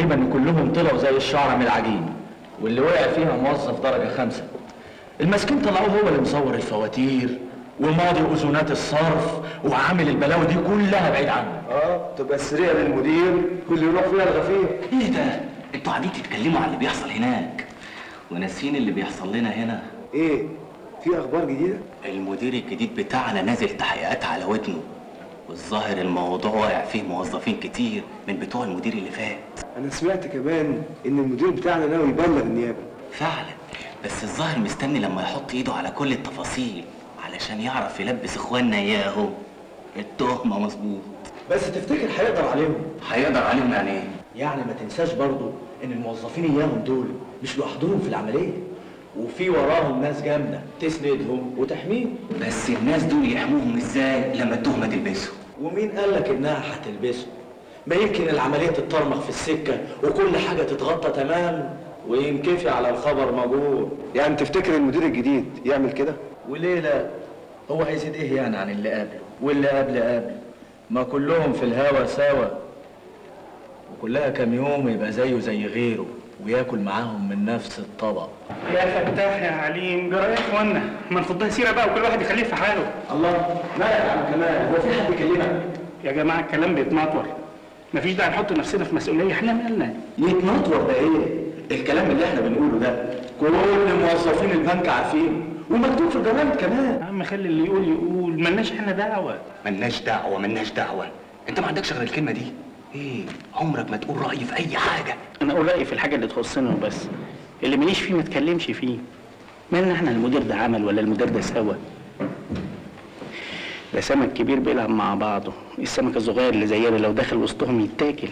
والغريب ان كلهم طلعوا زي الشعرة من العجين واللي وقع فيها موظف درجة خمسة المسكين طلعوه هو اللي مصور الفواتير وماضي اذونات الصرف وعامل البلاوي دي كلها بعيد عنه اه تبقى السرية للمدير واللي يروح فيها الغفير ايه ده؟ انتوا قاعدين تتكلموا عن اللي بيحصل هناك وناسيين اللي بيحصل لنا هنا ايه في اخبار جديدة المدير الجديد بتاعنا نازل تحقيقات على ودنه والظاهر الموضوع واقع فيه موظفين كتير من بتوع المدير اللي فات انا سمعت كمان ان المدير بتاعنا ناوي يبلغ النيابة فعلا بس الظاهر مستني لما يحط ايده على كل التفاصيل علشان يعرف يلبس اخواننا اياهم التهمة مظبوط بس تفتكر هيقدر عليهم هيقدر عليهم يعني ايه؟ يعني ما تنساش برضو ان الموظفين اياهم دول مش لوحدهم في العمليه وفي وراهم ناس جامده تسندهم وتحميهم بس الناس دول يحموهم ازاي لما التهمة تلبسهم ومين قال لك انها هتلبسهم ما يمكن العمليه تتطرمخ في السكه وكل حاجه تتغطى تمام وينكفي على الخبر موجود يعني تفتكر المدير الجديد يعمل كده وليه لا هو هيزيد ايه يعني عن اللي قبله واللي قبل قبل ما كلهم في الهوا سوا وكلها كام يوم يبقى زيه زي غيره وياكل معاهم من نفس الطبق يا فتاح يا عليم جرى يا اخوانا ما نفضها سيره بقى وكل واحد يخليه في حاله الله مالك يا عم كمال هو في حد يكلمك يا جماعه الكلام بيتنطور مفيش داعي نحط نفسنا في مسؤوليه احنا مالنا يتنطور ده ايه الكلام اللي احنا بنقوله ده كل موظفين البنك عارفين ومكتوب في الجرايد كمان يا عم خلي اللي يقول يقول ملناش احنا دعوه ملناش دعوة ملناش دعوة انت ما عندكش غير الكلمة دي ايه عمرك ما تقول رأي في اي حاجة انا اقول رايي في الحاجه اللي تخصنا وبس اللي ماليش فيه ما اتكلمش فيه مالنا احنا المدير ده عمل ولا المدير ده سوا ده سمك كبير بيلعب مع بعضه السمك الصغير اللي زينا لو دخل وسطهم يتاكل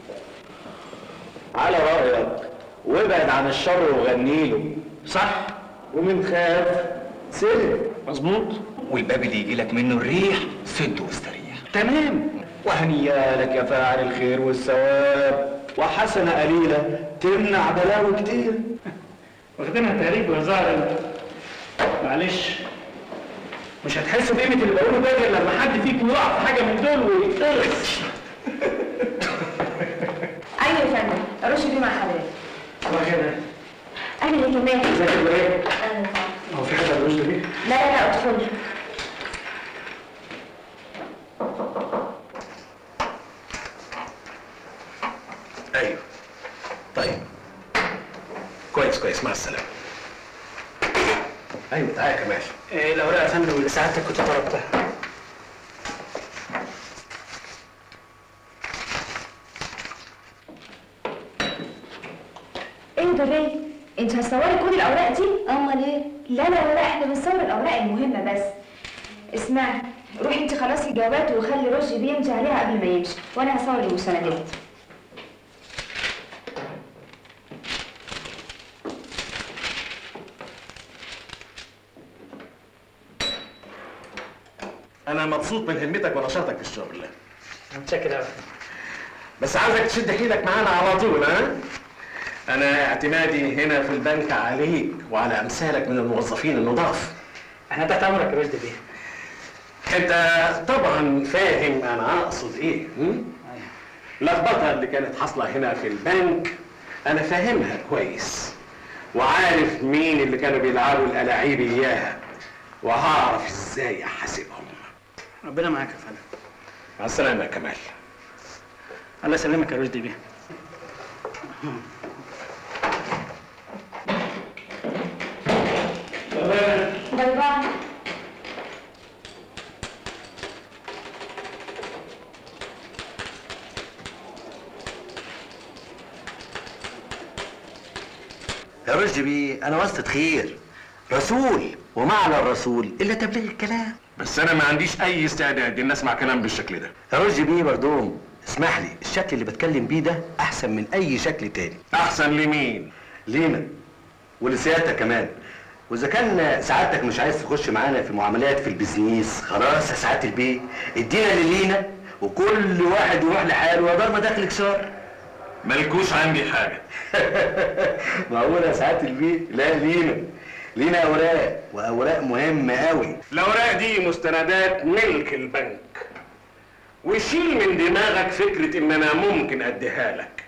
على رأيك وابعد عن الشر وغني له صح ومن خاف سلم مظبوط والباب اللي يجي لك منه الريح سد واستريح تمام وهنيا لك يا فاعل الخير والثواب وحسنة قليلة تمنع بلاوي كتير واخدينها تهريج وهزار انت معلش مش هتحسوا بقيمة اللي بقوله ده غير لما حد فيكم يقع في حاجة من دول ويتقرص ايوه يا فندم رش دي مع حضرتك الله كده اهلا يا كمال ازيك يا ابراهيم اهلا هو في حاجة الرشد دي؟ لا لا لا ادخلي ايوه طيب كويس كويس مع السلامه ايوه تعالى يا كمال إيه الاوراق يا فندم اللي سعادتك كنت طلبتها ايه ده ليه؟ انت هتصوري كل الاوراق دي؟ امال ايه؟ لا لا لا احنا بنصور الاوراق المهمه بس اسمعي روحي انت خلصي الجوابات وخلي رشدي بيمضي عليها قبل ما يمشي وانا هصور المستندات انا مبسوط من همتك ونشاطك في الشغل متشكر قوي بس عاوزك تشد حيلك معانا على طول ها انا اعتمادي هنا في البنك عليك وعلى امثالك من الموظفين النضاف احنا تحت امرك يا رشدي بيه انت طبعا فاهم انا اقصد ايه هم؟ اللخبطه اللي كانت حاصله هنا في البنك انا فاهمها كويس وعارف مين اللي كانوا بيلعبوا الالاعيب اياها وهعرف ازاي احاسبهم ربنا معاك يا فندم مع السلامه يا كمال الله يسلمك يا رشدي بيه باي باي يا رشدي بيه انا واسطة خير رسول ومعنى الرسول الا تبليغ الكلام بس انا ما عنديش اي استعداد ان اسمع كلام بالشكل ده يا رشدي بيه بردوم اسمح لي الشكل اللي بتكلم بيه ده احسن من اي شكل تاني احسن لمين لينا ولسيادتك كمان واذا كان سعادتك مش عايز تخش معانا في معاملات في البيزنس خلاص يا سعاده البيه ادينا للينا وكل واحد يروح لحاله ودار ما دخلك شر ملكوش عندي حاجه معقول يا سعاده البيه لا لينا لينا اوراق واوراق مهمه قوي الاوراق دي مستندات ملك البنك وشيل من دماغك فكره ان انا ممكن اديها لك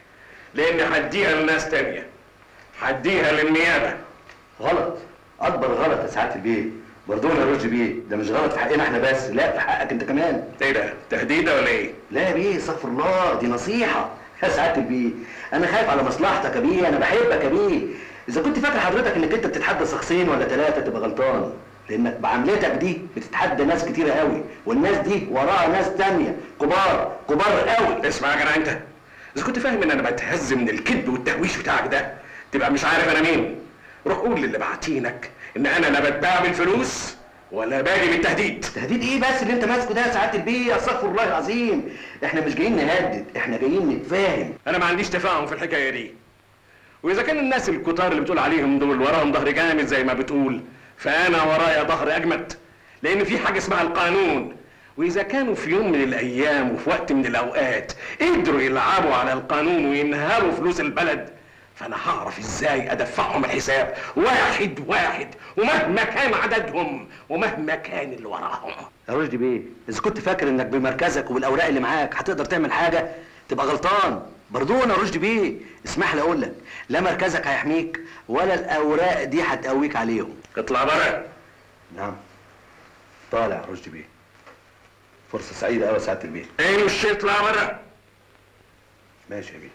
لاني هديها لناس تانية هديها للنيابه غلط اكبر غلط يا سعاده البيه برضه يا رشدي بيه ده مش غلط في حقنا احنا بس لا في حقك انت كمان ايه ده تهديده ولا ايه لا يا بيه استغفر الله دي نصيحه يا سعاده البيه انا خايف على مصلحتك يا بيه انا بحبك يا بيه اذا كنت فاكر حضرتك انك انت بتتحدى شخصين ولا ثلاثه تبقى غلطان لانك بعملتك دي بتتحدى ناس كتيره قوي والناس دي وراها ناس تانية كبار كبار قوي اسمع يا جدع انت اذا كنت فاهم ان انا بتهز من الكذب والتهويش بتاعك ده تبقى مش عارف انا مين روح قول للي بعتينك ان انا لا بتباع بالفلوس ولا باجي بالتهديد تهديد ايه بس اللي انت ماسكه ده يا سعاده البيه استغفر الله العظيم احنا مش جايين نهدد احنا جايين نتفاهم انا ما عنديش تفاهم في الحكايه دي واذا كان الناس الكتار اللي بتقول عليهم دول وراهم ظهر جامد زي ما بتقول فانا ورايا ظهر اجمد لان في حاجه اسمها القانون واذا كانوا في يوم من الايام وفي وقت من الاوقات قدروا يلعبوا على القانون وينهبوا فلوس البلد فانا هعرف ازاي ادفعهم الحساب واحد واحد ومهما كان عددهم ومهما كان اللي وراهم يا رشدي بيه اذا كنت فاكر انك بمركزك وبالاوراق اللي معاك هتقدر تعمل حاجه تبقى غلطان برضون يا رشدي بيه اسمح لي اقول لك لا مركزك هيحميك ولا الاوراق دي هتقويك عليهم اطلع بره نعم طالع يا رشدي بيه فرصه سعيده قوي يا سعاده البيه ايه مش اطلع بره ماشي يا بيه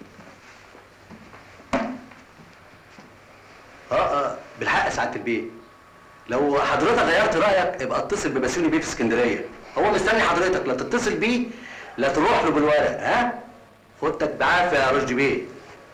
اه اه بالحق يا سعاده البيه لو حضرتك غيرت رايك ابقى اتصل ببسيوني بيه في اسكندريه هو مستني حضرتك لا تتصل بيه لا تروح له بالورق ها فوتك بعافيه يا رشدي بيه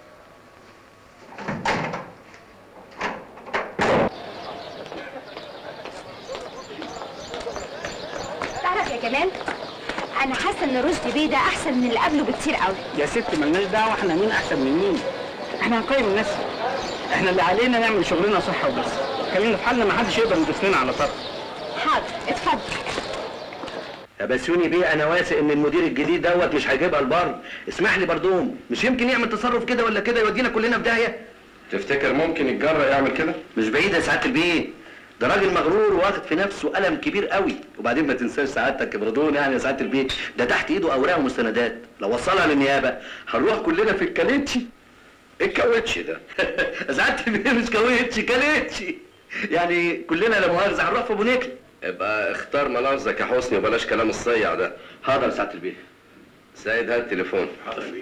تعرف يا كمال انا حاسه ان رشدي بيه ده احسن من اللي قبله بكتير قوي يا ست ملناش دعوه احنا مين احسن من مين احنا هنقيم الناس احنا اللي علينا نعمل شغلنا صح وبس خلينا في حالنا ما حدش يقدر يدوس لنا على طرف حاضر اتفضل يا بسيوني بيه انا واثق ان المدير الجديد دوت مش هيجيبها البر اسمح لي بردوم مش يمكن يعمل تصرف كده ولا كده يودينا كلنا في داهيه تفتكر ممكن يتجرأ يعمل كده؟ مش بعيد يا سعاده البيه ده راجل مغرور واخد في نفسه قلم كبير قوي وبعدين ما تنساش سعادتك يا بردون يعني يا سعاده البيه ده تحت ايده اوراق ومستندات لو وصلها للنيابه هنروح كلنا في الكاليتشي ايه الكاوتش ده؟ يا سعاده البيه مش كاوتشي كاليتشي يعني كلنا لا مؤاخذه هنروح في بونيكل ابقى اختار ملفظك يا حسني وبلاش كلام الصيع ده حاضر يا سعاده البيه سيد هات التليفون حاضر يا بيه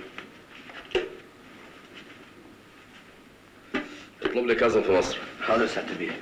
اطلب لي كاظم في مصر حاضر يا سعاده البيه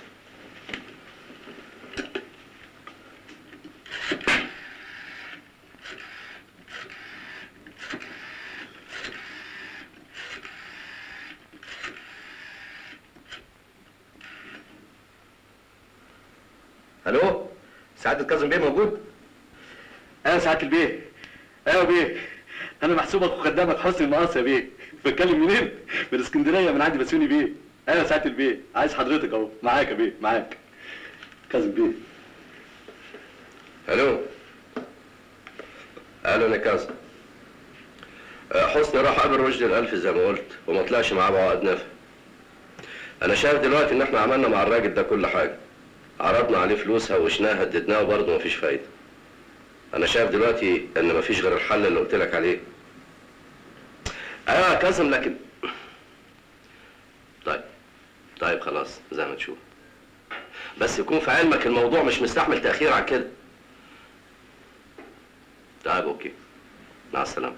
الو سعاده كاظم بيه موجود ايوه سعاده البيه ايوه بيه انا محسوبك وخدامك حسني المقاص يا بيه بتكلم منين من اسكندريه من عندي بسيوني بيه ايوه سعاده البيه عايز حضرتك اهو معاك يا بيه معاك كاظم بيه الو الو يا كاظم آه، حسني راح قابل رشدي الالف زي ما قلت وما طلعش معاه بعقد نافع انا شايف دلوقتي ان احنا عملنا مع الراجل ده كل حاجه عرضنا عليه فلوس هوشناه هددناه وبرضه مفيش فايده انا شايف دلوقتي ان مفيش غير الحل اللي قلت لك عليه ايوه يا كاظم لكن طيب طيب خلاص زي ما تشوف بس يكون في علمك الموضوع مش مستحمل تاخير عن كده طيب اوكي مع السلامه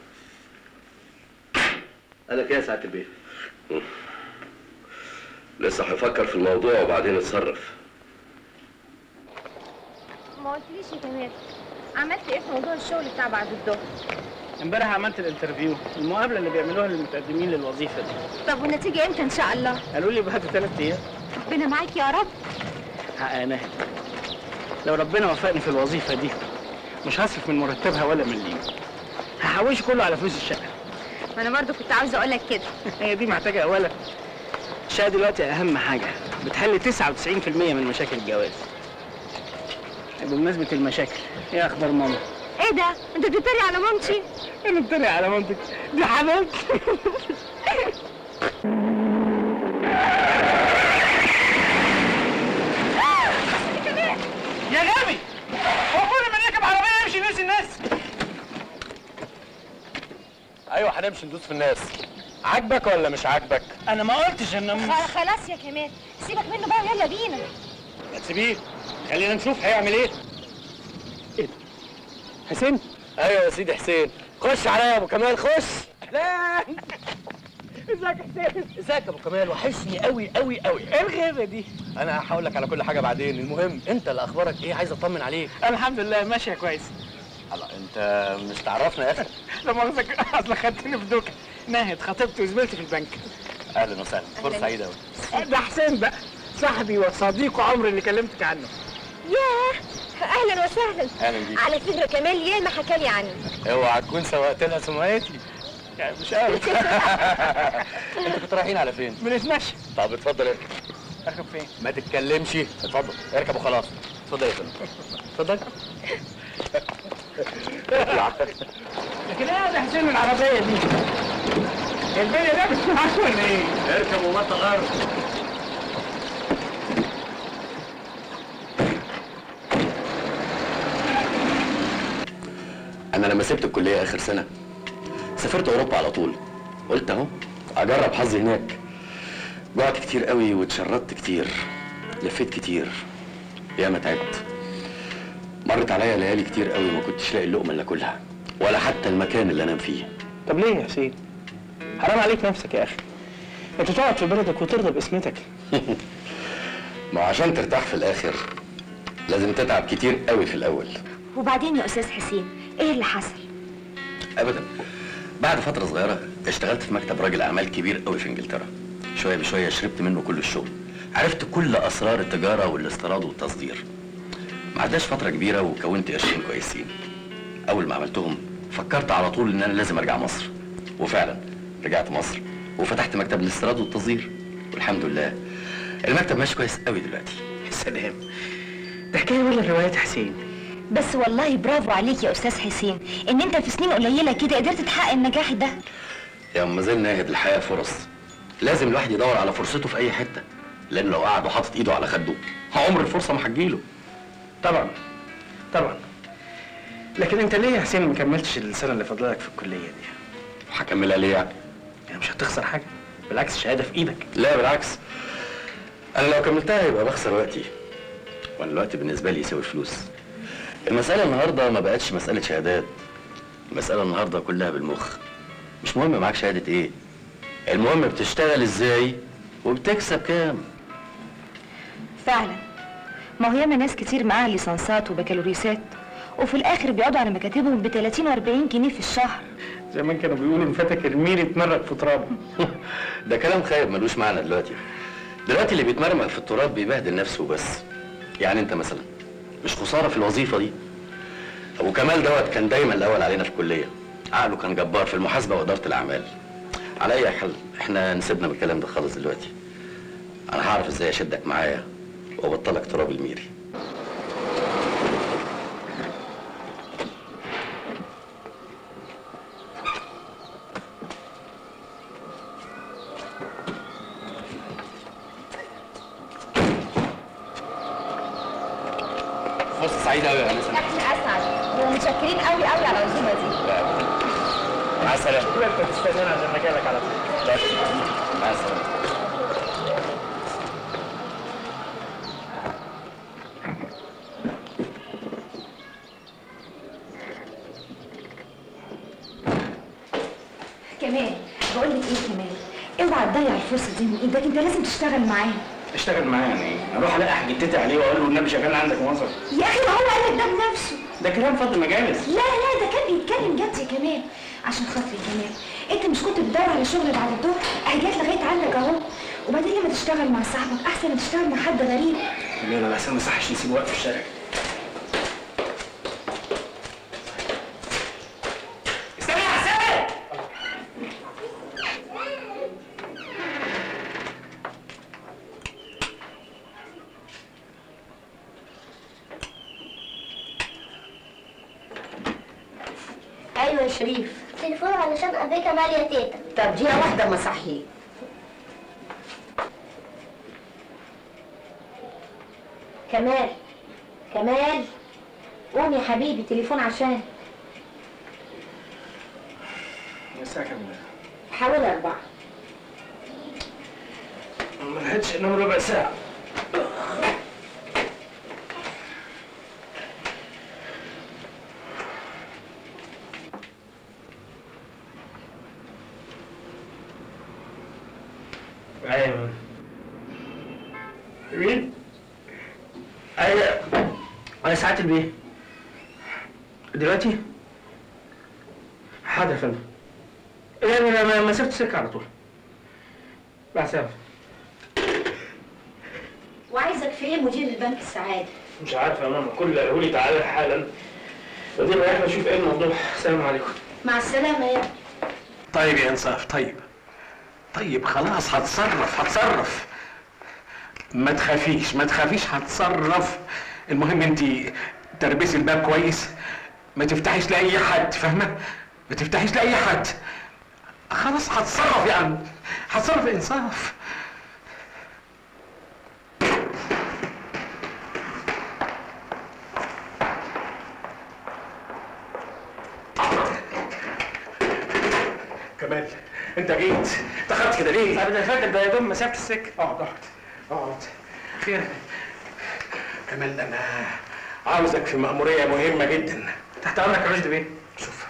قال لك ايه يا سعاده البيه لسه هفكر في الموضوع وبعدين اتصرف ما قلتليش يا كمال عملت ايه في موضوع الشغل بتاع بعد الظهر امبارح عملت الانترفيو المقابله اللي بيعملوها للمتقدمين للوظيفه دي طب والنتيجه امتى ان شاء الله قالوا لي بعد ثلاث ايام ربنا معاك يا رب حققناها لو ربنا وفقني في الوظيفه دي مش هصرف من مرتبها ولا مليم هحوش كله على فلوس الشقه ما انا برضو كنت عاوزه اقول لك كده هي دي محتاجه اولا الشقه دلوقتي اهم حاجه بتحل 99% من مشاكل الجواز بمناسبه المشاكل ايه اخبار ماما ايه ده انت بتتريق على مامتي انا بتريق على مامتك دي حبيبتي يا غبي هو كل ما نركب عربيه يمشي نفس الناس ايوه حضرتك نحبش ندوس في الناس عاجبك ولا مش عاجبك انا ما قلتش ان خ- خلاص يا كمال سيبك منه بقى ويلا بينا ما تسيبيه خلينا نشوف هيعمل ايه حسين ايوه يا سيدي حسين خش عليا يا ابو كمال خش لا ازيك يا حسين ازيك يا ابو كمال وحشني قوي قوي قوي ايه الغيبه دي انا هقول لك على كل حاجه بعدين المهم انت اللي اخبارك ايه عايز اطمن عليك الحمد لله ماشيه كويس الله انت مش تعرفنا يا اخي لا مؤاخذة اصل خدتني في دوكه ناهد خطيبتي وزميلتي في البنك اهلا وسهلا فرصه سعيده قوي ده حسين بقى صاحبي وصديق عمري اللي كلمتك عنه ياه اهلا وسهلا اهلا بيك على فكره كمال ياما حكى لي عنه اوعى تكون سوقت لها سمعتي يعني مش قوي انتوا كنتوا رايحين على فين؟ بنتمشى طب اتفضل اركب اركب فين ما تتكلمش اتفضل اركب وخلاص اتفضل يا فندم اتفضل اطلع لكن ايه ده حسين العربيه دي الدنيا ده مش معاك ولا ايه اركب وبطل غرب انا لما سبت الكليه اخر سنه سافرت اوروبا على طول قلت اهو اجرب حظي هناك جوعت كتير قوي واتشردت كتير لفيت كتير ياما تعبت مرت عليا ليالي كتير قوي ما كنتش لاقي اللقمه اللي اكلها ولا حتى المكان اللي انام فيه طب ليه يا حسين حرام عليك نفسك يا اخي انت تقعد في بلدك وترضى باسمتك ما هو عشان ترتاح في الاخر لازم تتعب كتير قوي في الاول وبعدين يا استاذ حسين ايه اللي حصل ابدا بعد فتره صغيره اشتغلت في مكتب راجل اعمال كبير قوي في انجلترا شويه بشويه شربت منه كل الشغل عرفت كل اسرار التجاره والاستيراد والتصدير ما عداش فتره كبيره وكونت قرشين كويسين اول ما عملتهم فكرت على طول ان انا لازم ارجع مصر وفعلا رجعت مصر وفتحت مكتب الاستيراد والتصدير والحمد لله المكتب ماشي كويس قوي دلوقتي يا سلام ده حكايه ولا روايات حسين بس والله برافو عليك يا استاذ حسين ان انت في سنين قليله كده قدرت تحقق النجاح ده يا ما زال ناهد الحياة فرص لازم الواحد يدور على فرصته في أي حتة لأن لو قعد وحاطط إيده على خده عمر الفرصة ما هتجيله طبعا طبعا لكن انت ليه يا حسين ما كملتش السنه اللي فاضلك في الكليه دي هكملها ليه يعني؟ يعني مش هتخسر حاجه بالعكس شهاده في ايدك لا بالعكس أنا لو كملتها يبقى بخسر وقتي وأنا الوقت بالنسبة لي يساوي فلوس المسألة النهاردة ما بقتش مسألة شهادات المسألة النهاردة كلها بالمخ مش مهم معاك شهادة إيه المهم بتشتغل إزاي وبتكسب كام فعلا ما هو ياما ناس كتير معاها ليسانسات وبكالوريوسات وفي الاخر بيقعدوا على مكاتبهم ب 30 و 40 جنيه في الشهر زمان كانوا بيقولوا ان فتك الميل اتمرق في ترابه ده كلام خايب ملوش معنى دلوقتي دلوقتي اللي بيتمرمغ في التراب بيبهدل نفسه بس يعني انت مثلا مش خساره في الوظيفه دي ابو كمال دوت كان دايما الاول علينا في الكليه عقله كان جبار في المحاسبه واداره الاعمال على اي حال احنا نسيبنا من الكلام ده خالص دلوقتي انا هعرف ازاي اشدك معايا وابطلك تراب الميري فرصه سعيده قوي يا انسه احنا اسعد ومتشكرين قوي قوي على العزومه دي مع السلامه لا انت تستنانا عشان اجي لك على طول مع السلامه كمان بقول لك ايه كمان اوعى تضيع الفرصه دي من ايدك انت لازم تشتغل معاه اشتغل معايا يعني اروح الاقي حجتتي عليه واقول له النبي شغال عندك موظف يا اخي ما هو قال لك ده بنفسه ده كلام فاضي مجالس لا لا ده كان بيتكلم جد يا كمال عشان خاطري كمان انت مش كنت بتدور على شغل بعد الظهر اهي جت لغايه عندك اهو وبعدين لما تشتغل مع صاحبك احسن ما تشتغل مع حد غريب لا لا لا ما صحش نسيبه واقف في الشارع استنى يا حسين ايوه يا شريف تليفون علشان ابيك مال يا تيتا طب دقيقه واحده ما صحي كمال كمال قوم يا حبيبي تليفون عشان يا الساعة كام حوالي أربعة ما لحقتش انام ربع ساعة ايوه مين؟ ايوه انا ساعات البيه دلوقتي؟ حاضر يا فندم يعني انا ما- مسافة السكة على طول مع السلامة وعايزك في ايه مدير البنك السعادة مش عارف يا ماما كل اللي قالوا لي تعالى حالا بعدين رايح اشوف ايه الموضوع السلام عليكم مع السلامة يا ابني طيب يا انصاف طيب طيب خلاص هتصرف هتصرف ما تخافيش ما تخافيش هتصرف المهم انت تربسي الباب كويس ما تفتحيش لاي حد فاهمه ما تفتحيش لاي حد خلاص هتصرف يا عم هتصرف انصاف كمال انت جيت اتاخرت كده ليه؟ ابدا فاكر ده يا دوب مسافة السكة اقعد اقعد اقعد خير كمال انا عاوزك في مأمورية مهمة جدا تحت امرك يا رشدي بيه شوف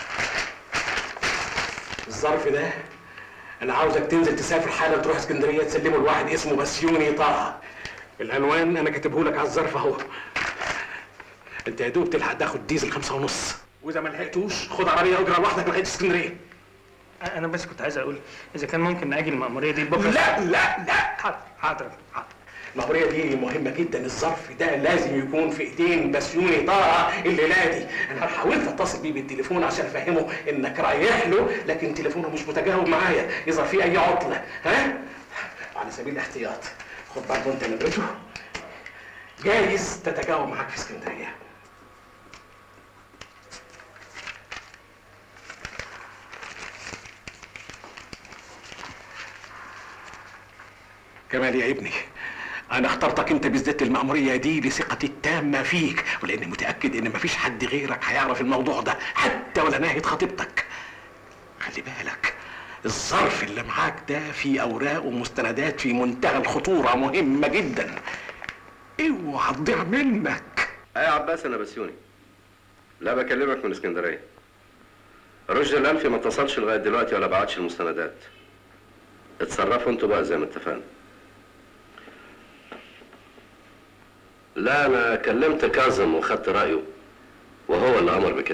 الظرف ده انا عاوزك تنزل تسافر حالا تروح اسكندريه تسلمه لواحد اسمه بسيوني طه العنوان انا كاتبه لك على الظرف اهو انت يا دوب تلحق تاخد ديزل خمسة ونص واذا ما لحقتوش خد عربيه اجره لوحدك لغايه اسكندريه انا بس كنت عايز اقول اذا كان ممكن ناجل المأمورية دي لبكره لا لا لا حاضر حاضر حاضر المأمورية دي مهمة جدا الظرف ده لازم يكون في ايدين بسيوني طه الليلة دي انا حاولت اتصل بيه بالتليفون عشان افهمه انك رايح له لكن تليفونه مش متجاوب معايا اذا في اي عطلة ها على سبيل الاحتياط خد برضه انت نمرته جايز تتجاوب معاك في اسكندرية كمال يا ابني انا اخترتك انت بالذات المأمورية دي لثقتي التامة فيك ولاني متأكد ان مفيش حد غيرك هيعرف الموضوع ده حتى ولا ناهية خطيبتك خلي بالك الظرف اللي معاك ده فيه اوراق ومستندات في منتهى الخطورة مهمة جدا اوعى تضيع منك ايه يا عباس انا بسيوني لا بكلمك من اسكندريه رشدي الالفي ما اتصلش لغايه دلوقتي ولا بعتش المستندات اتصرفوا انتوا بقى زي ما اتفقنا لا انا كلمت كاظم وخدت رايه وهو اللي امر بكده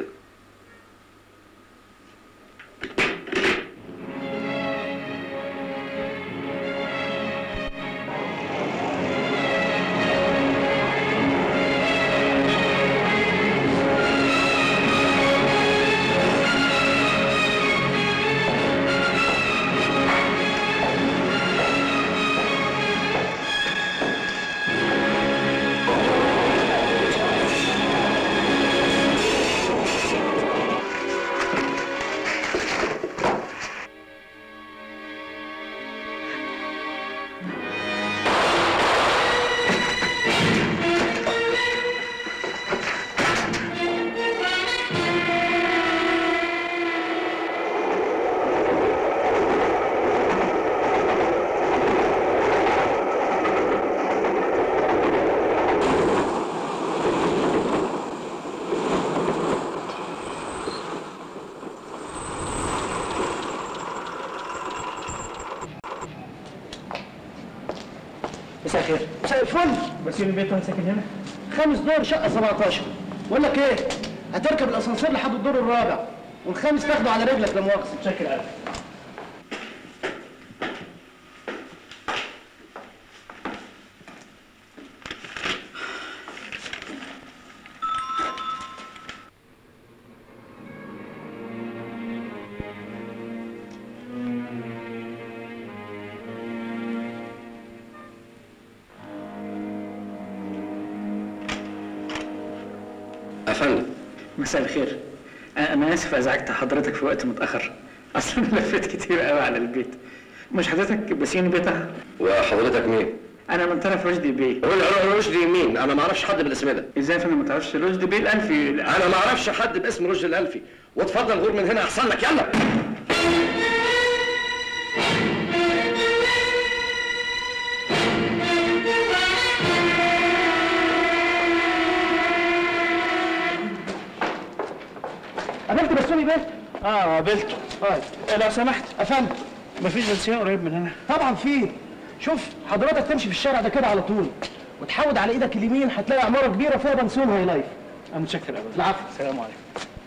مساء الخير مساء الفل بس يوم البيت وانا ساكن هنا خامس دور شقه 17 بقول لك ايه هتركب الاسانسير لحد الدور الرابع والخامس تاخده على رجلك لا مؤاخذه شكل ألف افندم مساء الخير أنا أنا آسف أزعجت حضرتك في وقت متأخر أصلا أنا لفيت كتير قوي على البيت مش حضرتك بسيوني بيتها وحضرتك مين؟ أنا من طرف رشدي بيه رشدي مين؟ انا ما اعرفش حد بالاسم ده إزاي فأنا ما تعرفش رشدي بيه الألفي انا ما اعرفش حد باسم رشدي الالفي واتفضل غور من هنا احسن لك يلا بيه اه قابلته طيب إيه لو سمحت افندم مفيش بنسيون قريب من هنا طبعا في شوف حضرتك تمشي في الشارع ده كده على طول وتحود على ايدك اليمين هتلاقي عماره كبيره فيها بنسيون هاي لايف انا متشكر قوي العفو السلام عليكم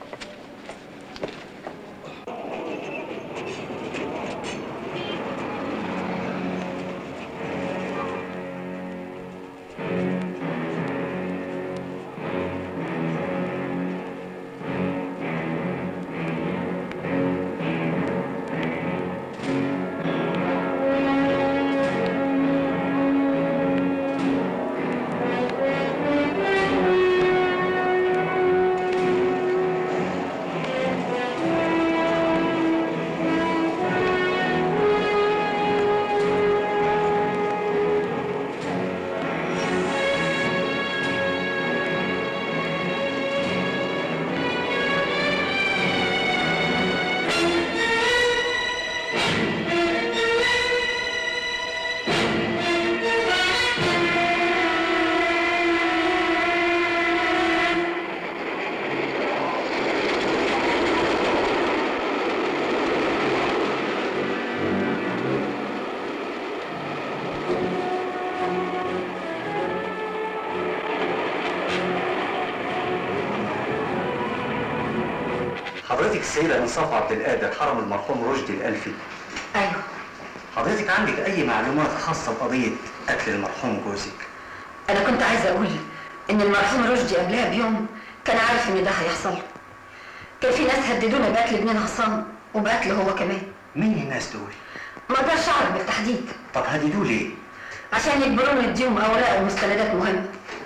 حضرتك السيدة انصاف عبد القادر حرم المرحوم رشدي الألفي ايوه حضرتك عندك أي معلومات خاصة بقضية قتل المرحوم جوزك؟ انا كنت عايزه اقول ان المرحوم رشدي قبلها بيوم كان عارف ان ده هيحصل له. كان في ناس هددونا بقتل ابننا عصام وبقتله هو كمان مين الناس دول؟ ما اقدرش اعرف بالتحديد طب هددوه ليه؟ عشان يجبرونا نديهم اوراق ومستندات مهمه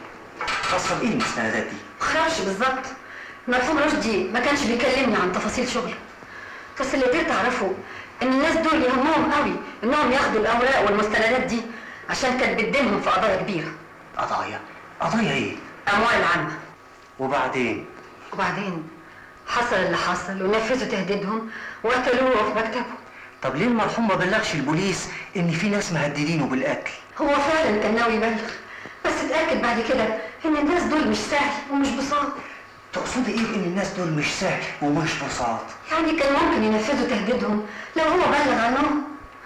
خاصة بإيه المستندات دي؟ معرفش بالظبط المرحوم رشدي ما كانش بيكلمني عن تفاصيل شغله بس اللي قدرت اعرفه ان الناس دول يهمهم قوي انهم ياخدوا الاوراق والمستندات دي عشان كانت بتدينهم في قضايا كبيره قضايا قضايا إيه؟ اموال عامه وبعدين وبعدين حصل اللي حصل ونفذوا تهديدهم وقتلوه في مكتبه طب ليه المرحوم ما بلغش البوليس إن في ناس مهددينه بالقتل؟ هو فعلا كان ناوي يبلغ بس اتاكد بعد كده ان الناس دول مش سهل ومش بساط تقصدي إيه بإن الناس دول مش سهل ومش بساط؟ يعني كان ممكن ينفذوا تهديدهم لو هو بلغ عنهم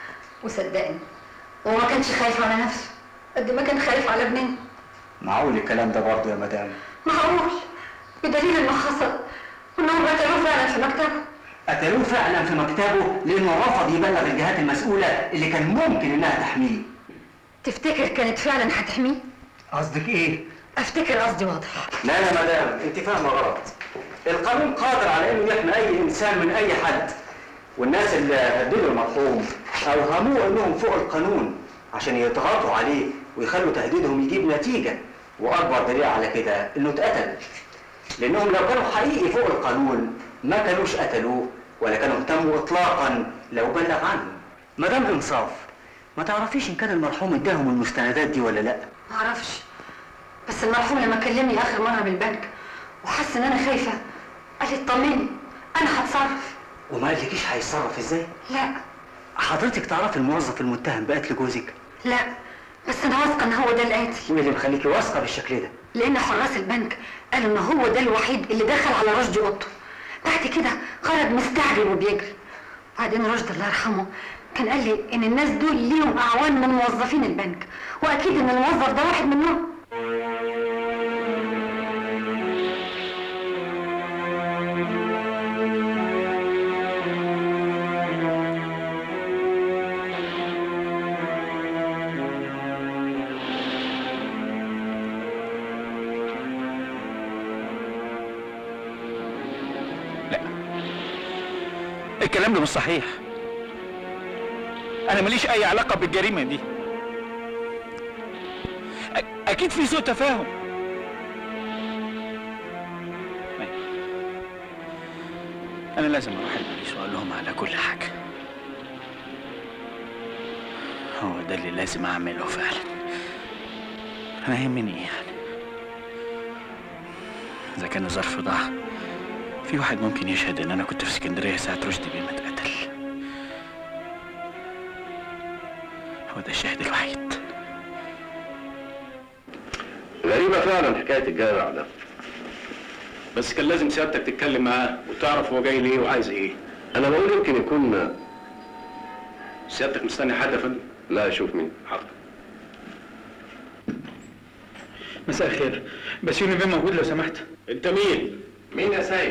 وصدقني هو ما كانش خايف على نفسه قد ما كان خايف على ابننا معقول الكلام ده برضه يا مدام؟ معقول بدليل انه حصل وانهم قتلوه فعلا في مكتبه قتلوه فعلا في مكتبه لأنه رفض يبلغ الجهات المسؤولة اللي كان ممكن إنها تحميه. تفتكر كانت فعلا هتحميه قصدك إيه؟ افتكر قصدي واضح لا يا مدام انت فاهمه غلط القانون قادر على انه يحمي اي انسان من اي حد والناس اللي هددوا المرحوم اوهموه انهم فوق القانون عشان يضغطوا عليه ويخلوا تهديدهم يجيب نتيجه واكبر دليل على كده انه اتقتل لانهم لو كانوا حقيقي فوق القانون ما كانوش قتلوه ولا كانوا اهتموا اطلاقا لو بلغ عنهم مدام انصاف ما تعرفيش ان كان المرحوم اداهم المستندات دي ولا لا معرفش بس المرحوم لما كلمني اخر مره من البنك وحس ان انا خايفه قال لي اطمني انا هتصرف وما قالكيش هيتصرف ازاي لا حضرتك تعرفي الموظف المتهم بقتل جوزك لا بس انا واثقه ان هو ده القاتل وايه اللي مخليكي واثقه بالشكل ده لان حراس البنك قالوا ان هو ده الوحيد اللي دخل على رشدي اوضته بعد كده خرج مستعجل وبيجري بعدين رشدي الله يرحمه كان قال لي ان الناس دول ليهم اعوان من موظفين البنك واكيد ان الموظف ده واحد منهم الكلام ده مش صحيح انا ماليش اي علاقه بالجريمه دي أ- اكيد في سوء تفاهم أيوة. انا لازم اروح البوليس واقول لهم على كل حاجه هو ده اللي لازم اعمله فعلا انا يهمني ايه يعني اذا كان الظرف ضاع في واحد ممكن يشهد ان انا كنت في اسكندريه ساعه رشدي بيه ما اتقتل هو ده الشاهد الوحيد غريبة فعلا حكاية الجامع ده بس كان لازم سيادتك تتكلم معاه وتعرف هو جاي ليه وعايز ايه انا بقول يمكن يكون سيادتك مستني حد يا فندم لا اشوف مين حاضر مساء الخير بس يوني بيه موجود لو سمحت انت مين؟ مين يا سيد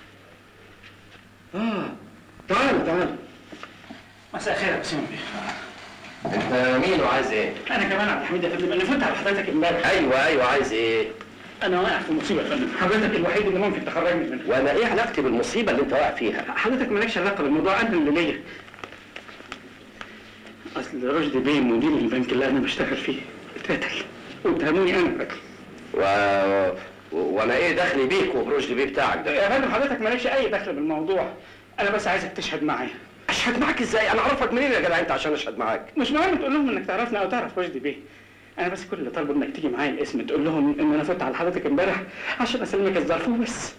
اه تعال تعال مساء الخير يا بسيوني بيه انت مين وعايز ايه انا كمان عبد الحميد يا فندم انا فت على حضرتك امبارح ايوه ايوه عايز ايه انا واقع في مصيبه يا فندم حضرتك الوحيد اللي ممكن تخرجني منها وانا ايه علاقتي بالمصيبه اللي انت واقع فيها حضرتك مالكش علاقه بالموضوع انا اللي ليا اصل رشدي بيه مدير البنك اللي انا بشتغل فيه اتقتل واتهموني انا بقتل و... و... وانا ايه دخلي بيك وبرشدي بيه بتاعك ده يا فندم حضرتك مالكش اي دخل بالموضوع انا بس عايزك تشهد معايا اشهد معاك ازاي انا اعرفك منين يا جدع انت عشان اشهد معاك مش مهم تقول لهم انك تعرفني او تعرف رشدي بيه انا بس كل اللي طالبه انك تيجي معايا الاسم تقول لهم ان انا فت على حضرتك امبارح عشان اسلمك الظرف وبس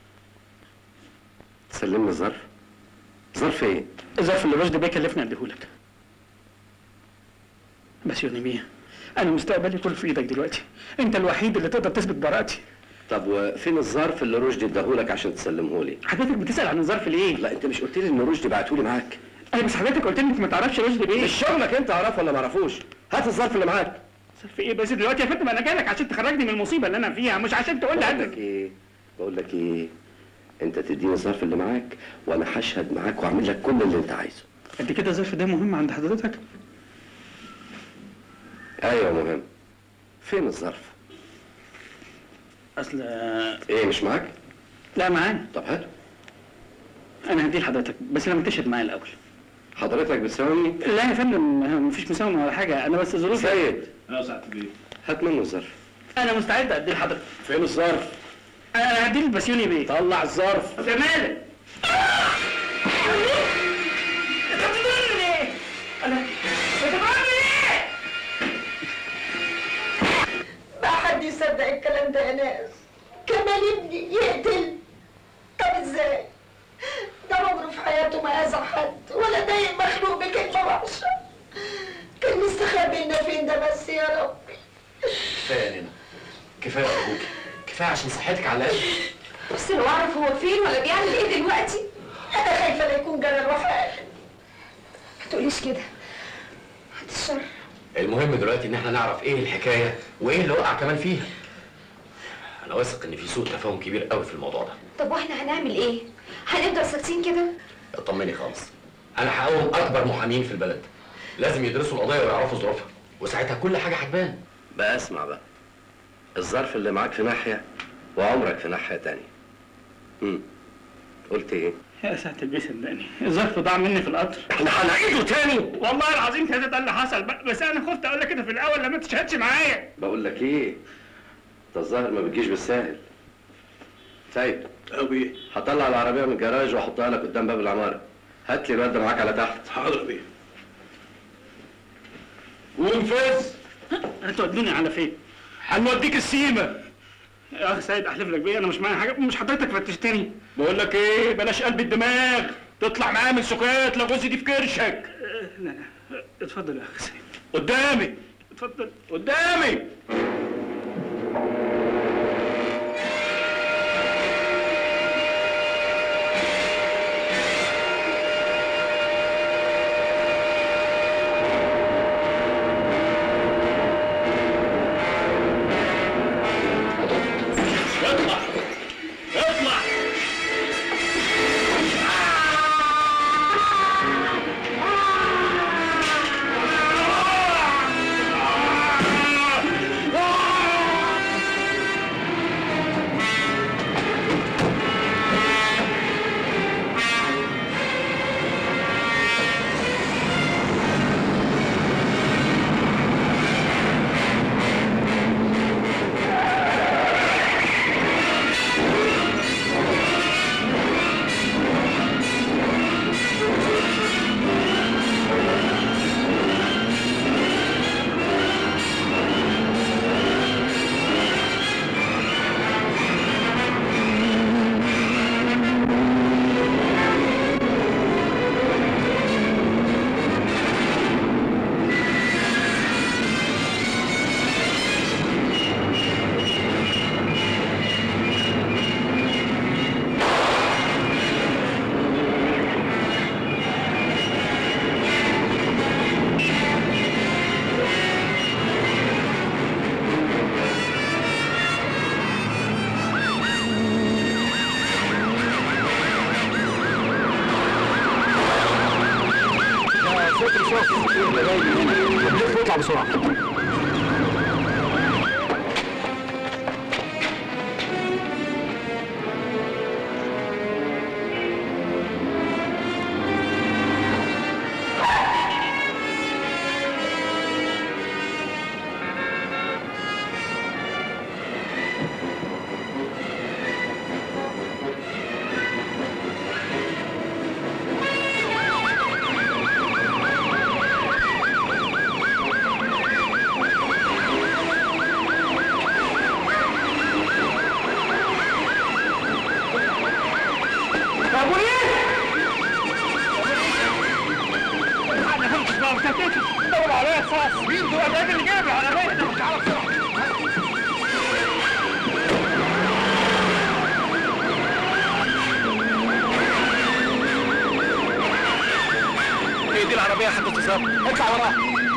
تسلمني الظرف ظرف ايه الظرف اللي رشدي بيه كلفني اديهولك بس يا نمية انا مستقبلي كله في ايدك دلوقتي انت الوحيد اللي تقدر تثبت براءتي طب وفين الظرف اللي رشدي اداهولك عشان تسلمه لي حضرتك بتسال عن الظرف ليه لا انت مش قلت لي ان رشدي بعتهولي معاك ايوه بس حضرتك قلت لي انك ما تعرفش رشدي بيه مش شغلك انت اعرفه ولا ما اعرفوش هات الظرف اللي معاك ظرف ايه بس دلوقتي يا فندم انا جايلك عشان تخرجني من المصيبه اللي انا فيها مش عشان تقول لي بقول هات لك ايه بقول لك ايه انت تديني الظرف اللي معاك وانا هشهد معاك واعمل لك كل اللي انت عايزه قد كده الظرف ده مهم عند حضرتك ايوه مهم فين الظرف اصل ايه مش معاك لا معايا طب هات انا هديه لحضرتك بس لما تشهد معايا الاول حضرتك بتساومني لا يا فندم مفيش مساومه ولا حاجه انا بس ظروفي سيد لا ساعة بيه هات منه الظرف انا مستعد اديه لحضرتك فين الظرف؟ انا هديه للبسيوني بيه طلع الظرف يا مالك انت بتضربني ليه؟ انا انت بتضربني ليه؟ ما حد يصدق الكلام ده يا ناس كمال ابني يقتل طب ازاي ده عمره في حياته ما اذى حد ولا ضايق مخلوق بكلمه وحشه كان مستخبي لنا فين ده بس يا ربي كفايه يا نينا كفايه يا ابوكي كفايه عشان صحتك على الاقل بس لو اعرف هو فين ولا بيعمل ايه دلوقتي انا خايفه لا يكون جرى له حاجه ما تقوليش كده هات الشر المهم دلوقتي ان احنا نعرف ايه الحكايه وايه اللي وقع كمان فيها انا واثق ان في سوء تفاهم كبير قوي في الموضوع ده طب واحنا هنعمل ايه هنفضل ساكتين كده اطمني خالص انا هقوم اكبر محامين في البلد لازم يدرسوا القضيه ويعرفوا ظروفها وساعتها كل حاجه هتبان بقى اسمع بقى الظرف اللي معاك في ناحيه وعمرك في ناحيه تانية امم قلت ايه يا ساعة البيه صدقني الظرف ضاع مني في القطر احنا هنعيده تاني والله العظيم كده ده اللي حصل بقى بس انا خفت اقول لك كده في الاول لما تشهدش معايا بقول لك ايه انت الظاهر ما بتجيش بالساهل سيد ابي هطلع العربيه من الجراج واحطها لك قدام باب العماره هات لي الواد ده معاك على تحت حاضر بيه ونفذ هتودوني على فين؟ هنوديك السيمه يا اخي سيد احلف لك بيه انا مش معايا حاجه مش حضرتك فتشتني بقول لك ايه بلاش قلب الدماغ تطلع معايا من سكات لا جوزي دي في كرشك لا اتفضل يا اخي سيد قدامي اتفضل قدامي اطلع اطلع بسرعه يا ابو ايه؟ انا همسك بقى مسكتك دور عليا خلاص مين دول الراجل اللي جايب العربيه ده تعالى بسرعه هي دي العربيه يا حضره الظابط اطلع وراها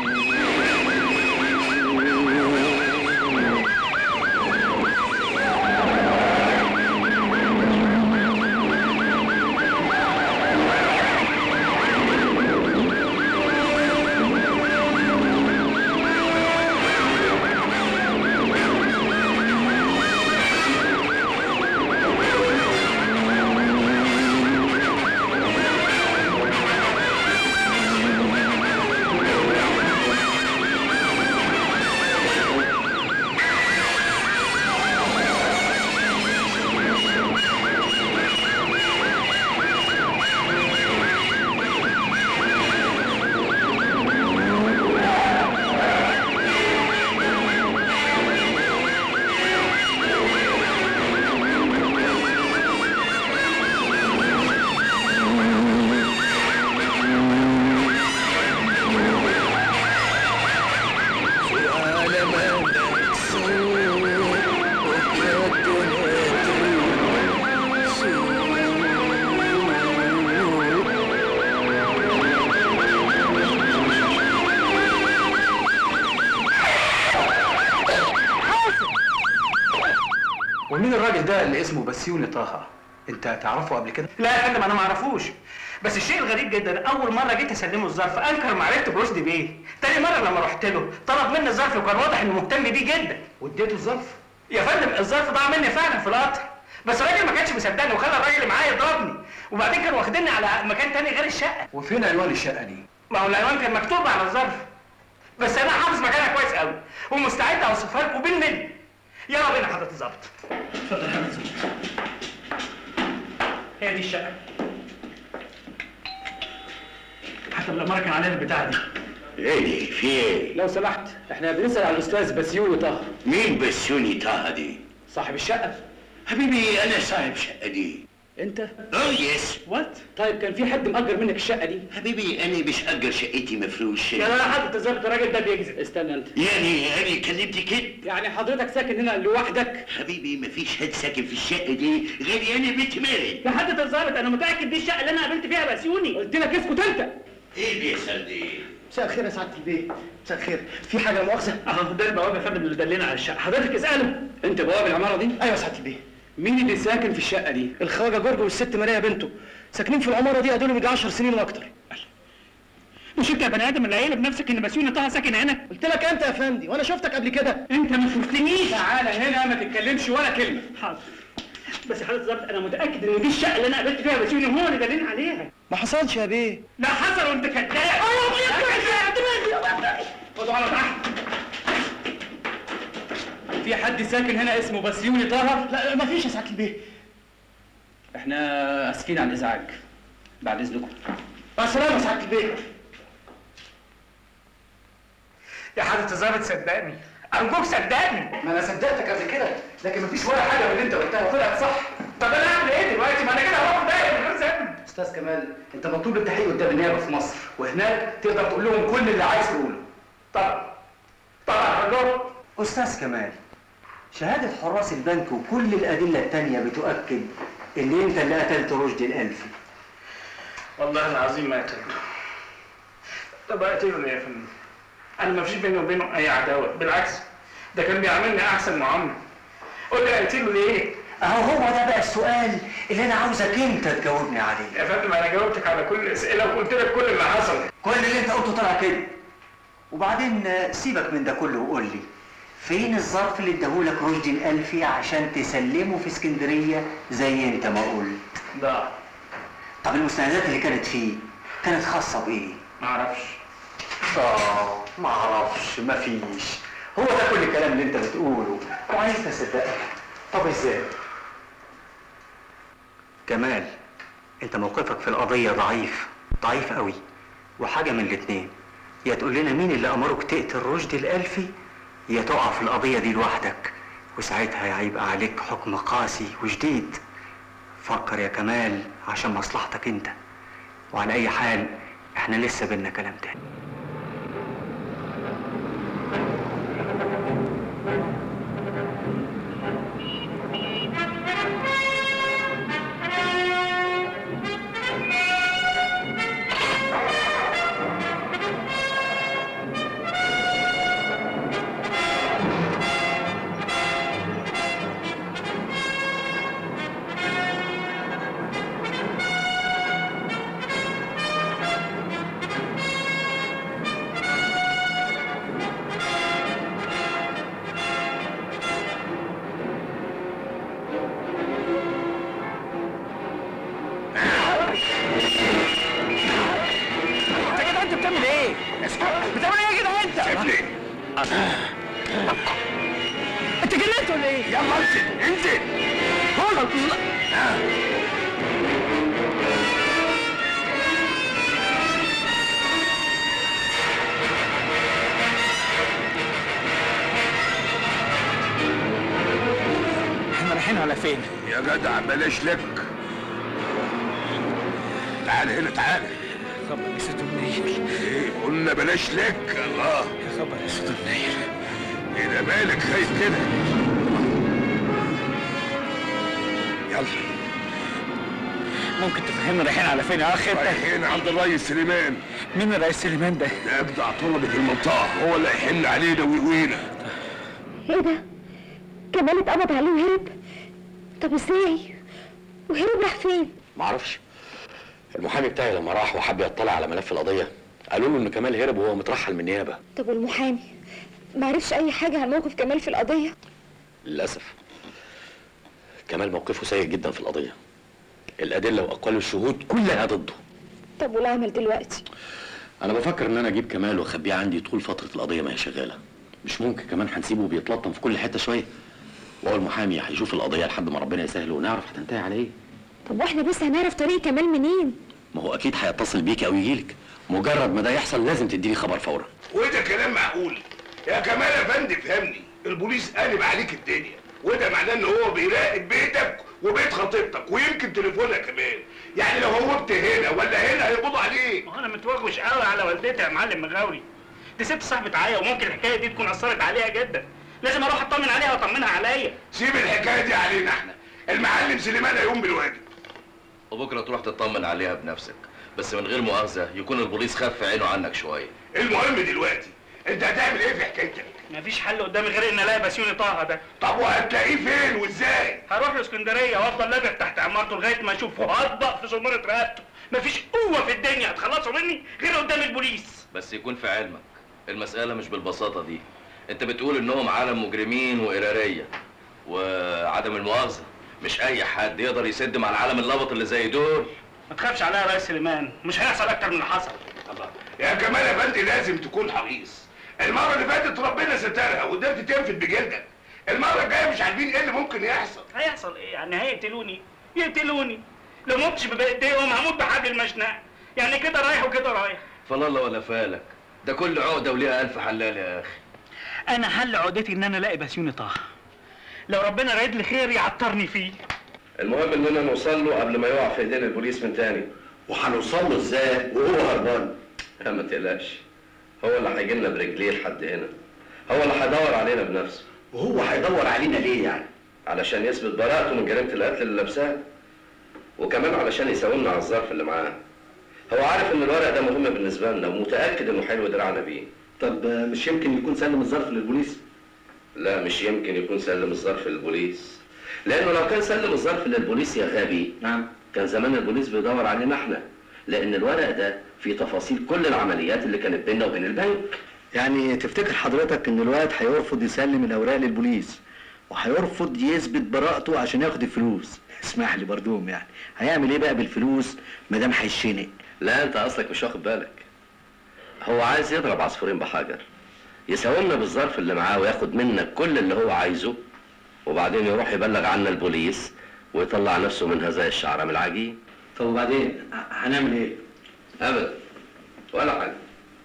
ومين الراجل ده اللي اسمه بسيوني طه؟ انت تعرفه قبل كده؟ لا يا فندم انا ما اعرفوش بس الشيء الغريب جدا اول مره جيت اسلمه الظرف انكر معرفته برشدي بيه تاني مره لما رحت له طلب مني الظرف وكان واضح انه مهتم بيه جدا واديته الظرف؟ يا فندم الظرف ضاع مني فعلا في القطر بس الراجل ما كانش مصدقني وخلى الراجل اللي معايا يضربني وبعدين كانوا واخديني على مكان تاني غير الشقه وفين عنوان الشقه دي؟ ما هو العنوان كان مكتوب على الظرف بس انا حافظ مكانها كويس قوي ومستعد اوصفها لكم بالملي يلا بينا حضرة الظابط اتفضل يا حضرة الظابط هي دي الشقة حتى بالأمارة كان عليها البتاعة دي ايه في ايه؟ لو سمحت احنا بنسال على الاستاذ بسيوني طه مين بسوني طه دي؟ صاحب الشقه حبيبي انا صاحب شقه دي انت اوه يس وات طيب كان في حد مأجر منك الشقه دي حبيبي انا مش اجر شقتي مفروش يا لا حضرة الظابط الراجل ده بيكذب استنى انت يعني انا كلمت كده يعني حضرتك ساكن هنا لوحدك حبيبي مفيش حد ساكن في الشقه دي غيري انا بنت ماري يا حضرة الظابط انا متاكد دي الشقه اللي انا قابلت فيها بسيوني قلت لك اسكت انت ايه بيحصل دي؟ مساء الخير يا سعاده البيه مساء الخير في حاجه لا مؤاخذه اه ده البواب يا فندم اللي دلنا على الشقه حضرتك اساله انت بواب العماره دي ايوه يا سعاده البيه مين اللي ساكن في الشقه دي الخواجه جورج والست ماريا بنته ساكنين في العماره دي ادول من 10 سنين واكتر مش انت يا بني ادم اللي قايل بنفسك ان بسيوني طه ساكن هنا قلت لك انت يا فندي وانا شفتك قبل كده انت ما شفتنيش تعالى هنا ما تتكلمش ولا كلمه حاضر بس يا حضرة الظابط انا متاكد ان دي الشقه اللي انا قابلت فيها بسيوني هو اللي دلنا عليها ما حصلش يا بيه لا حصل وانت كذاب خدوا على تحت في حد ساكن هنا اسمه بسيوني طه لا ما فيش يا سعاده البيه احنا اسفين على الازعاج بعد اذنكم مع السلامه يا سعاده البيه يا حضرة الظابط صدقني ارجوك صدقني ما انا صدقتك قبل كده لكن مفيش ولا حاجه من اللي انت قلتها طلعت صح طب انا اعمل ايه دلوقتي ما انا كده هروح دايق من غير ذنب استاذ كمال انت مطلوب التحقيق قدام النيابه في مصر وهناك تقدر تقول لهم كل اللي عايز تقوله طبعا طبعا هقول استاذ كمال شهاده حراس البنك وكل الادله التانيه بتؤكد ان انت اللي قتلت رشدي الالفي والله العظيم ما قتلته طب اقتله ليه يا فندم؟ انا ما فيش بيني وبينه اي عداوه بالعكس ده كان بيعاملني احسن معامله قول لي اقتله ليه؟ اهو هو ده بقى السؤال اللي انا عاوزك انت تجاوبني عليه يا فندم انا جاوبتك على كل الاسئله وقلت لك كل اللي حصل كل اللي انت قلته طلع كده وبعدين آه، سيبك من ده كله وقول لي فين الظرف اللي اداهولك رشدي الألفي عشان تسلمه في اسكندرية زي انت ما قلت ضاع طب المستندات اللي كانت فيه كانت خاصة بإيه؟ معرفش اه ما اعرفش مفيش هو ده كل الكلام اللي انت بتقوله وعايز اصدقك طب ازاي كمال انت موقفك في القضيه ضعيف ضعيف قوي وحاجه من الاتنين يا تقول لنا مين اللي امرك تقتل رشدي الالفي يا تقع في القضيه دي لوحدك وساعتها هيبقى عليك حكم قاسي وشديد فكر يا كمال عشان مصلحتك انت وعلى اي حال احنا لسه بينا كلام تاني انت يا جدع انت بتعمل ايه؟ بتعمل ايه يا جدع انت؟ سيبني انت جننت ولا ايه؟ يلا انزل انزل خد احنا رايحين على فين؟ يا جدع بلاش لك تعال هنا تعال خبر يا ست منيل ايه قلنا بلاش لك الله يا خبر يا ست منيل ايه ده مالك خايف كده يلا ممكن تفهمنا رايحين على فين يا اخي انت؟ رايحين عند الريس سليمان مين الرئيس سليمان ده؟ ده ابدع طلبة المنطقة هو اللي هيحل علينا ويقوينا ايه ده؟ كمال اتقبض عليه وهرب؟ طب ازاي؟ وهرب راح فين؟ معرفش المحامي بتاعي لما راح وحب يطلع على ملف القضية قالوا له ان كمال هرب وهو مترحل من النيابة طب والمحامي؟ معرفش أي حاجة عن موقف كمال في القضية؟ للأسف كمال موقفه سيء جدا في القضية الأدلة وأقوال الشهود كلها ضده طب والعمل دلوقتي؟ أنا بفكر إن أنا أجيب كمال وأخبيه عندي طول فترة القضية ما هي شغالة مش ممكن كمان هنسيبه بيتلطم في كل حتة شوية وهو المحامي هيشوف القضية لحد ما ربنا يسهل ونعرف هتنتهي على إيه طب واحنا بس هنعرف طريق كمال منين؟ ما هو أكيد هيتصل بيك أو يجيلك مجرد ما ده يحصل لازم تديني خبر فورا وده كلام معقول يا كمال يا فندم فهمني البوليس قلب عليك الدنيا وده معناه ان هو بيراقب بيتك وبيت خطيبتك ويمكن تليفونها كمان يعني لو هوبت هنا ولا هنا هيقبضوا عليك ما هو انا متوغوش قوي على والدتي يا معلم مغاوري دي ست صاحبة عيا وممكن الحكايه دي تكون اثرت عليها جدا لازم اروح اطمن عليها واطمنها عليا سيب الحكايه دي علينا احنا المعلم سليمان هيقوم بالواجب وبكرة تروح تطمن عليها بنفسك بس من غير مؤاخذة يكون البوليس خف عينه عنك شوية المهم دلوقتي انت هتعمل ايه في حكايتك مفيش حل قدامي غير ان الاقي بسيوني طه ده طب وهتلاقيه فين وازاي هروح الاسكندريه وافضل لابق تحت عمارته لغايه ما اشوفه هطبق في زمره رقبته مفيش قوه في الدنيا هتخلصوا مني غير قدام البوليس بس يكون في علمك المسألة مش بالبساطة دي انت بتقول انهم عالم مجرمين وإرارية وعدم المؤاخذة مش أي حد يقدر يسد مع العالم اللبط اللي زي دول ما تخافش عليا يا ريس سليمان مش هيحصل اكتر من اللي حصل الله يا كمال يا فندم لازم تكون حريص المره اللي فاتت ربنا سترها وقدرت تنفذ بجلدك المره الجايه مش عارفين ايه اللي ممكن يحصل هيحصل ايه يعني هيقتلوني يقتلوني لو متش بايديهم هموت بحبل المشنقه يعني كده رايح وكده رايح فلا الله ولا فالك ده كل عقدة وليها ألف حلال يا أخي انا حل عقدتي ان انا الاقي بسيوني طه لو ربنا رايد لي خير يعطرني فيه المهم اننا نوصل له قبل ما يقع في ايدين البوليس من تاني وهنوصل له ازاي وهو هربان لا ما تقلقش هو اللي هيجي لنا برجليه لحد هنا هو اللي هيدور علينا بنفسه وهو هيدور علينا ليه يعني علشان يثبت براءته من جريمة القتل اللي لابساه وكمان علشان يساومنا على الظرف اللي معاه هو عارف ان الورق ده مهم بالنسبة لنا ومتأكد انه حلو دراعنا بيه طب مش يمكن يكون سلم الظرف للبوليس لا مش يمكن يكون سلم الظرف للبوليس لانه لو كان سلم الظرف للبوليس يا غبي نعم كان زمان البوليس بيدور علينا احنا لان الورق ده فيه تفاصيل كل العمليات اللي كانت بيننا وبين البنك يعني تفتكر حضرتك ان الواد هيرفض يسلم الاوراق للبوليس وهيرفض يثبت براءته عشان ياخد الفلوس اسمح لي بردوم يعني هيعمل ايه بقى بالفلوس ما دام هيشنق لا انت اصلك مش واخد بالك هو عايز يضرب عصفورين بحجر يساومنا بالظرف اللي معاه وياخد منك كل اللي هو عايزه وبعدين يروح يبلغ عنا البوليس ويطلع نفسه منها زي الشعره من العجين طب وبعدين هنعمل ايه ابدا ولا حاجه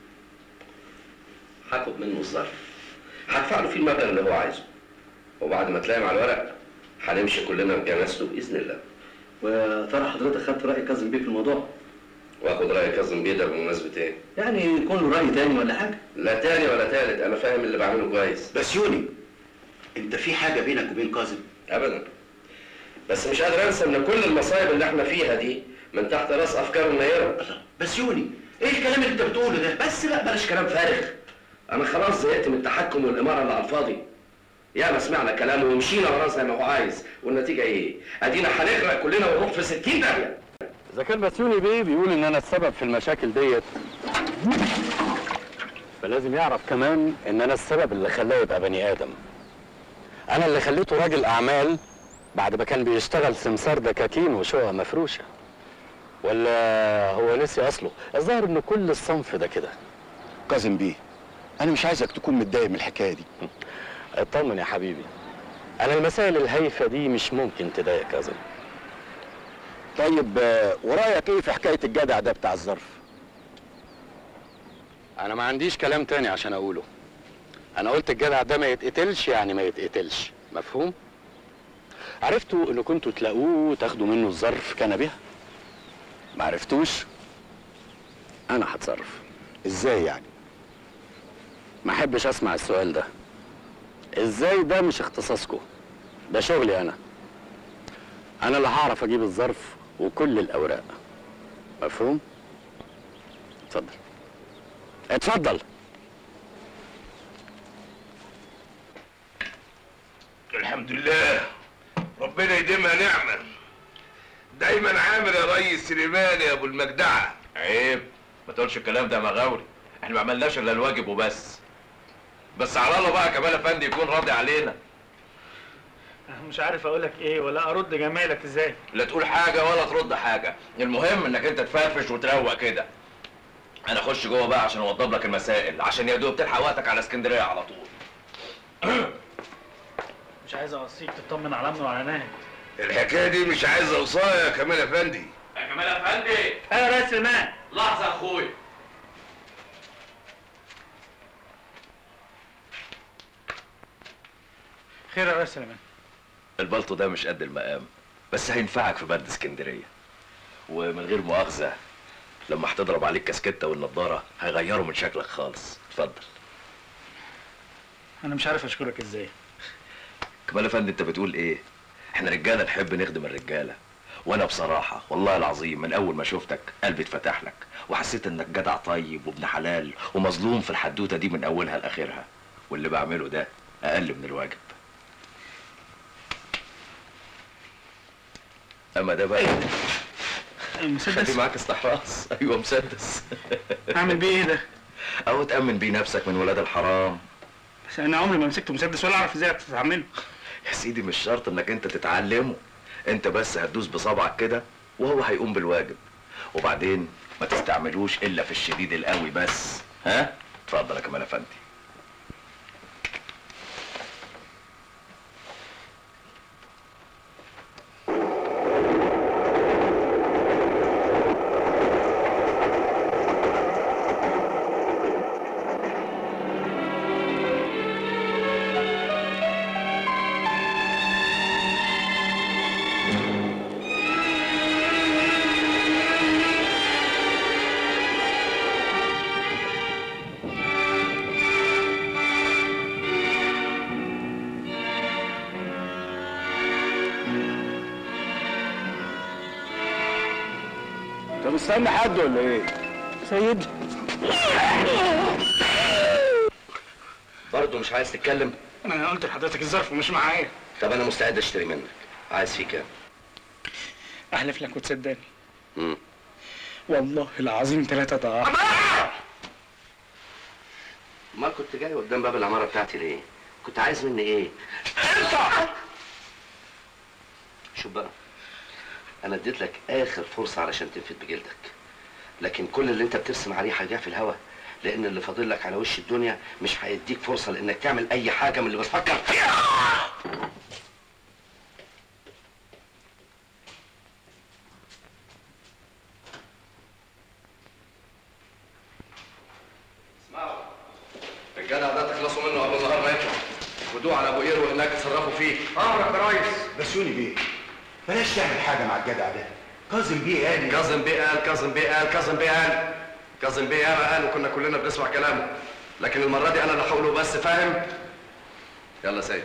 هاخد منه الظرف هدفع له فيه المبلغ اللي هو عايزه وبعد ما تلاقي مع الورق هنمشي كلنا بجنازته باذن الله وترى حضرتك خدت راي كاظم بيه في الموضوع واخد راي كاظم بيه ده بمناسبه ايه يعني يكون له راي تاني ولا حاجه لا تاني ولا تالت انا فاهم اللي بعمله كويس بس يوني انت في حاجه بينك وبين كاظم ابدا بس مش قادر انسى ان كل المصايب اللي احنا فيها دي من تحت راس افكار منيره بس يوني ايه الكلام اللي انت بتقوله ده بس لا بلاش كلام فارغ انا خلاص زهقت من التحكم والاماره اللي على الفاضي يا ما سمعنا كلامه ومشينا وراه زي ما هو عايز والنتيجه ايه ادينا هنغرق كلنا ونروح في 60 داهيه اذا كان بسيوني بيه بيقول ان انا السبب في المشاكل ديت فلازم يعرف كمان ان انا السبب اللي خلاه يبقى بني ادم انا اللي خليته راجل اعمال بعد ما كان بيشتغل سمسار دكاكين وشقق مفروشه ولا هو نسي اصله الظاهر ان كل الصنف ده كده كاظم بيه انا مش عايزك تكون متضايق من الحكايه دي اطمن يا حبيبي انا المسائل الهايفه دي مش ممكن تضايق كاظم طيب آه، ورايك ايه في حكايه الجدع ده بتاع الظرف انا ما عنديش كلام تاني عشان اقوله انا قلت الجدع ده ما يتقتلش يعني ما يتقتلش مفهوم عرفتوا ان كنتوا تلاقوه وتاخدوا منه الظرف كان بها ما عرفتوش انا هتصرف ازاي يعني ما احبش اسمع السؤال ده ازاي ده مش اختصاصكم ده شغلي انا انا اللي هعرف اجيب الظرف وكل الاوراق مفهوم اتفضل اتفضل الحمد لله ربنا يديمها نعمة دايما عامل يا ريس سليمان يا ابو المجدعة عيب ما تقولش الكلام ده يا مغاوري احنا ما عملناش الا الواجب وبس بس على الله بقى كمال افندي يكون راضي علينا مش عارف اقول لك ايه ولا ارد جمالك ازاي لا تقول حاجه ولا ترد حاجه المهم انك انت تفرفش وتروق كده انا اخش جوه بقى عشان اوضب لك المسائل عشان يا دوب تلحق وقتك على اسكندريه على طول مش عايز اوصيك تطمن على امي وعلى ناهد الحكاية دي مش عايزة وصاية يا كمال افندي يا كمال افندي ايوه يا ريس سليمان لحظه يا اخويا خير يا ريس سليمان البلطو ده مش قد المقام بس هينفعك في برد اسكندريه ومن غير مؤاخذه لما هتضرب عليك كاسكته والنضاره هيغيروا من شكلك خالص اتفضل انا مش عارف اشكرك ازاي كمال افندي انت بتقول ايه احنا رجاله نحب نخدم الرجاله وانا بصراحه والله العظيم من اول ما شفتك قلبي اتفتح لك وحسيت انك جدع طيب وابن حلال ومظلوم في الحدوته دي من اولها لاخرها واللي بعمله ده اقل من الواجب اما ده بقى المسدس خلي معاك استحراس ايوه مسدس اعمل بيه ايه ده او تامن بيه نفسك من ولاد الحرام بس انا عمري ما مسكت مسدس ولا اعرف ازاي استعمله يا سيدي مش شرط انك انت تتعلمه انت بس هتدوس بصبعك كده وهو هيقوم بالواجب وبعدين ما تستعملوش الا في الشديد القوي بس ها اتفضل يا كمال افندي انت مستني حد ولا ايه؟ سيد برضه مش عايز تتكلم انا قلت لحضرتك الظرف مش معايا طب انا مستعد اشتري منك عايز فيه كام احلف لك وتصدقني مم. والله العظيم ثلاثة ضعاف ما كنت جاي قدام باب العماره بتاعتي ليه كنت عايز مني ايه شوف بقى انا اديت لك اخر فرصه علشان تنفد بجلدك لكن كل اللي انت بترسم عليه هيضيع في الهوا لان اللي فاضل لك على وش الدنيا مش هيديك فرصه لانك تعمل اي حاجه من اللي بتفكر فيها اسمعوا الجدع ده تخلصوا منه قبل النهار ما يطلع خدوه على ابو قير وهناك اتصرفوا فيه امرك يا ريس بسيوني بيه بلاش تعمل حاجه مع الجدع ده كاظم بيه قال كاظم بيه قال كاظم بيه قال كاظم بيه قال كاظم بيه ياما قال وكنا كلنا بنسمع كلامه لكن المره دي انا اللي هقوله بس فاهم يلا سيد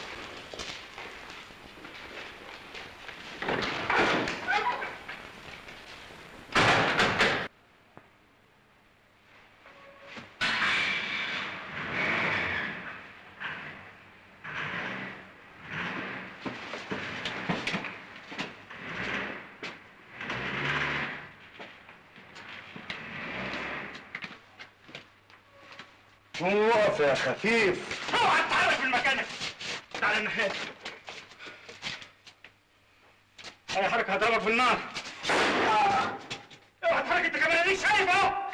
وقف يا خفيف اوعى تتحرك من مكانك تعالى الناحية دي. اي حركة هضربك بالنار اوعى تتحرك انت كمان اديك شايف اهو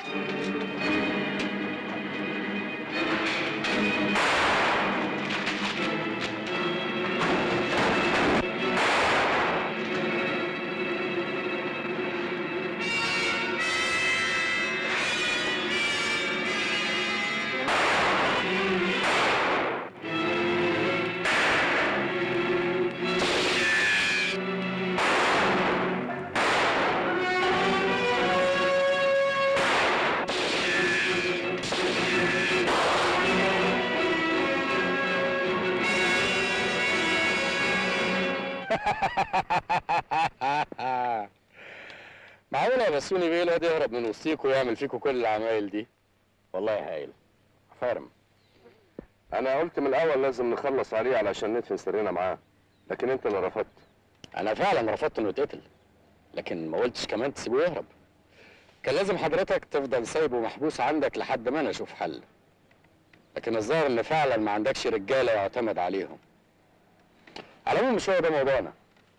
معقولة يا بسوني بيه الواد يهرب من وسطيكوا ويعمل فيكوا كل العمايل دي والله هايل فارم انا قلت من الاول لازم نخلص عليه علشان ندفن سرنا معاه لكن انت اللي رفضت انا فعلا رفضت انه يتقتل لكن ما قلتش كمان تسيبه يهرب كان لازم حضرتك تفضل سايبه محبوس عندك لحد ما انا اشوف حل لكن الظاهر ان فعلا ما عندكش رجاله يعتمد عليهم على العموم مش هو ده موضوعنا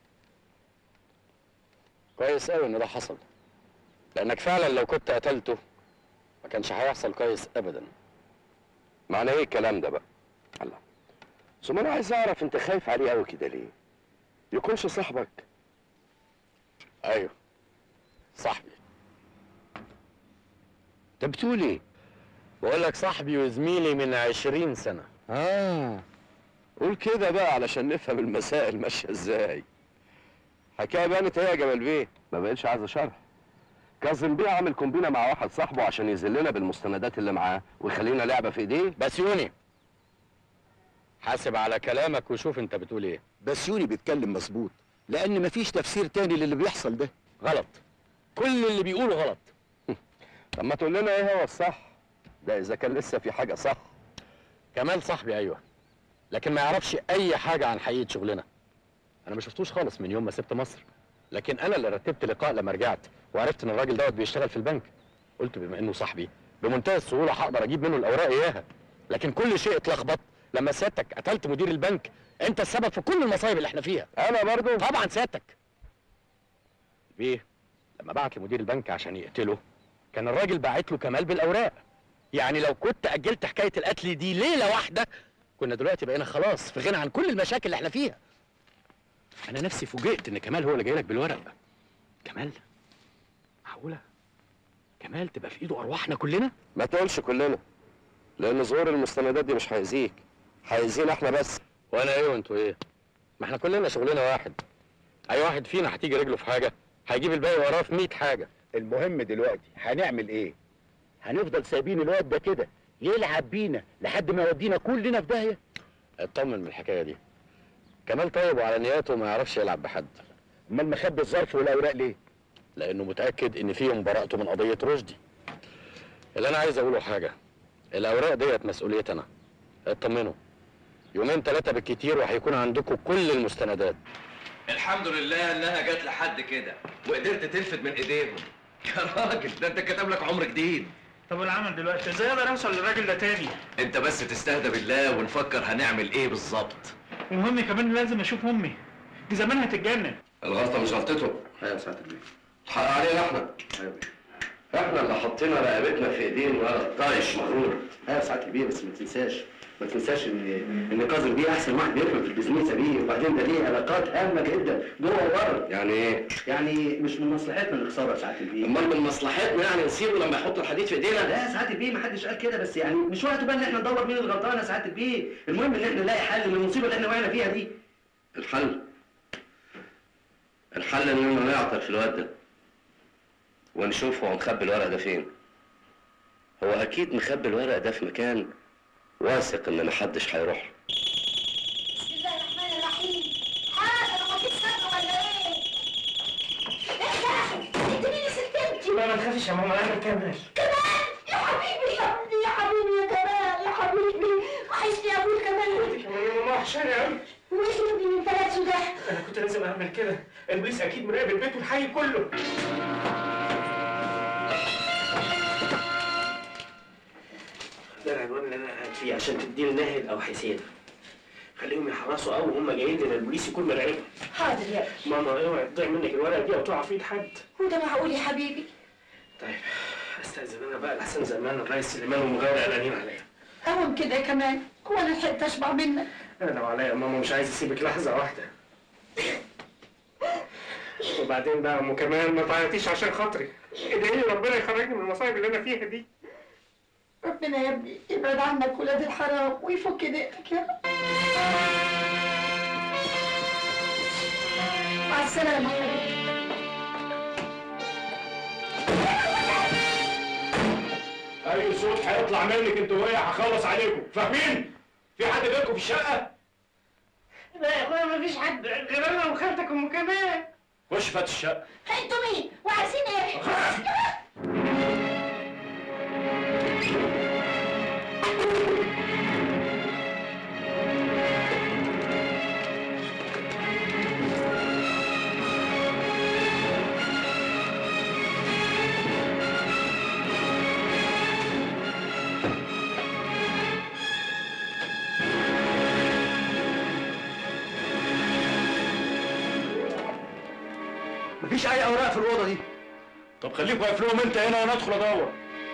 كويس قوي ان ده حصل لانك فعلا لو كنت قتلته ما كانش هيحصل كويس ابدا معنى ايه الكلام ده بقى الله ثم انا عايز اعرف انت خايف عليه قوي كده ليه يكونش صاحبك ايوه صاحبي انت بتقول ايه بقول لك صاحبي وزميلي من عشرين سنة اه قول كده بقى علشان نفهم المسائل ماشيه ازاي حكايه بانت ايه يا جمال بيه ما بقتش عايزه شرح كاظم بيه عامل كومبينه مع واحد صاحبه عشان يذلنا بالمستندات اللي معاه ويخلينا لعبه في ايديه بسيوني حاسب على كلامك وشوف انت بتقول ايه بسيوني بيتكلم مظبوط لان مفيش تفسير تاني للي بيحصل ده غلط كل اللي بيقوله غلط طب ما تقول لنا ايه هو الصح ده اذا كان لسه في حاجه صح كمال صاحبي ايوه لكن ما يعرفش اي حاجه عن حقيقه شغلنا انا ما شفتوش خالص من يوم ما سبت مصر لكن انا اللي رتبت لقاء لما رجعت وعرفت ان الراجل دوت بيشتغل في البنك قلت بما انه صاحبي بمنتهى السهوله هقدر اجيب منه الاوراق اياها لكن كل شيء اتلخبط لما سيادتك قتلت مدير البنك انت السبب في كل المصايب اللي احنا فيها انا برضو طبعا سيادتك بيه لما بعت لمدير البنك عشان يقتله كان الراجل باعت له كمال بالاوراق يعني لو كنت اجلت حكايه القتل دي ليله واحده كنا دلوقتي بقينا خلاص في غنى عن كل المشاكل اللي احنا فيها انا نفسي فوجئت ان كمال هو اللي جاي لك بالورق كمال معقوله كمال تبقى في ايده ارواحنا كلنا ما تقولش كلنا لان ظهور المستندات دي مش هيأذيك هيأذينا احنا بس وانا ايه وانتوا ايه ما احنا كلنا شغلنا واحد اي واحد فينا هتيجي رجله في حاجه هيجيب الباقي وراه في 100 حاجه المهم دلوقتي هنعمل ايه هنفضل سايبين الواد ده كده يلعب بينا لحد ما يودينا كلنا في داهيه اطمن من الحكايه دي كمال طيب وعلى نياته ما يعرفش يلعب بحد امال مخبي الظرف والاوراق ليه لانه متاكد ان فيهم براءته من قضيه رشدي اللي انا عايز اقوله حاجه الاوراق ديت مسؤوليتي انا اطمنوا يومين ثلاثه بالكتير وهيكون عندكم كل المستندات الحمد لله انها جت لحد كده وقدرت تلفت من ايديهم يا راجل ده انت كتب لك عمر جديد طب والعمل دلوقتي ازاي اقدر اوصل للراجل ده تاني انت بس تستهدى بالله ونفكر هنعمل ايه بالظبط المهم كمان لازم اشوف امي دي زمانها تتجنن الغلطه مش غلطته ايوه ساعه البيت الحق علينا احنا احنا اللي حطينا رقبتنا في ايدين ولد طايش مغرور ايوه ساعات البيه بس ما تنساش ما تنساش ان ان كاظم بيه احسن واحد بيفهم في البيزنس يا بيه وبعدين ده ليه علاقات هامه جدا جوه وبره يعني ايه؟ يعني مش من مصلحتنا نخسرها يا ساعات البيه امال من مصلحتنا يعني نسيبه لما يحط الحديد في ايدينا لا ساعات البيه ما حدش قال كده بس يعني مش وقته بقى ان احنا ندور مين الغلطان يا ساعات البيه المهم ان احنا نلاقي حل للمصيبه اللي احنا وقعنا فيها دي الحل الحل اننا نعطل في الواد ده ونشوف هو مخبي الورق ده فين هو اكيد مخبي الورق ده في مكان واثق ان محدش هيروح له بسم الله الرحمن الرحيم حاجه لما فيش صدر ولا ايه؟ ايه ده؟ انت مين سكتي؟ لا ما تخافيش يا ماما انا كمان كمان يا حبيبي يا ابني يا حبيبي يا كمال يا حبيبي وحشني يا ابوي كمان كمان يا ماما وحشاني قوي وايه يا ابني من ثلاث ده؟ انا كنت لازم اعمل كده البوليس اكيد مراقب البيت والحي كله ده العنوان اللي انا قاعد فيه عشان تديني ناهد او حسين خليهم يحرسوا قوي وهم جايين لان البوليس يكون مراقبهم حاضر يا ابني ماما اوعي تضيع منك الورقه دي او تقع في ايد حد وده معقول يا حبيبي طيب استاذن انا بقى لحسن زمان الرئيس سليمان ومغير قلقانين عليا اهم كده كمان هو انا لحقت اشبع منك انا لو عليا يا ماما مش عايز اسيبك لحظه واحده وبعدين بقى ام كمال ما تعيطيش عشان خاطري ادعي لي ربنا يخرجني من المصايب اللي انا فيها دي ربنا يا ابني يبعد عنك ولاد الحرام ويفك ضيقتك يا رب مع السلامة يا حبيبي اي صوت هيطلع منك انتوا وهي هخلص عليكم فاهمين في حد غيركم في الشقه لا يا اخويا مفيش حد غير انا وخالتك ام كمال خش فات الشقه انتوا مين وعايزين ايه مفيش اي اوراق في الاوضه دي طب خليك واقف لهم انت هنا وانا ادخل ادور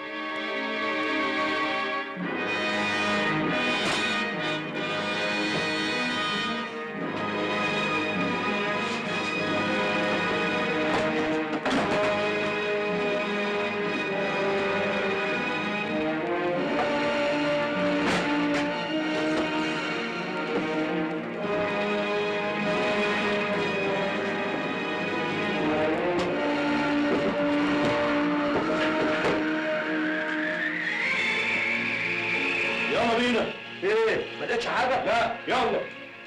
يلا بينا ايه ما لقيتش حاجه لا يلا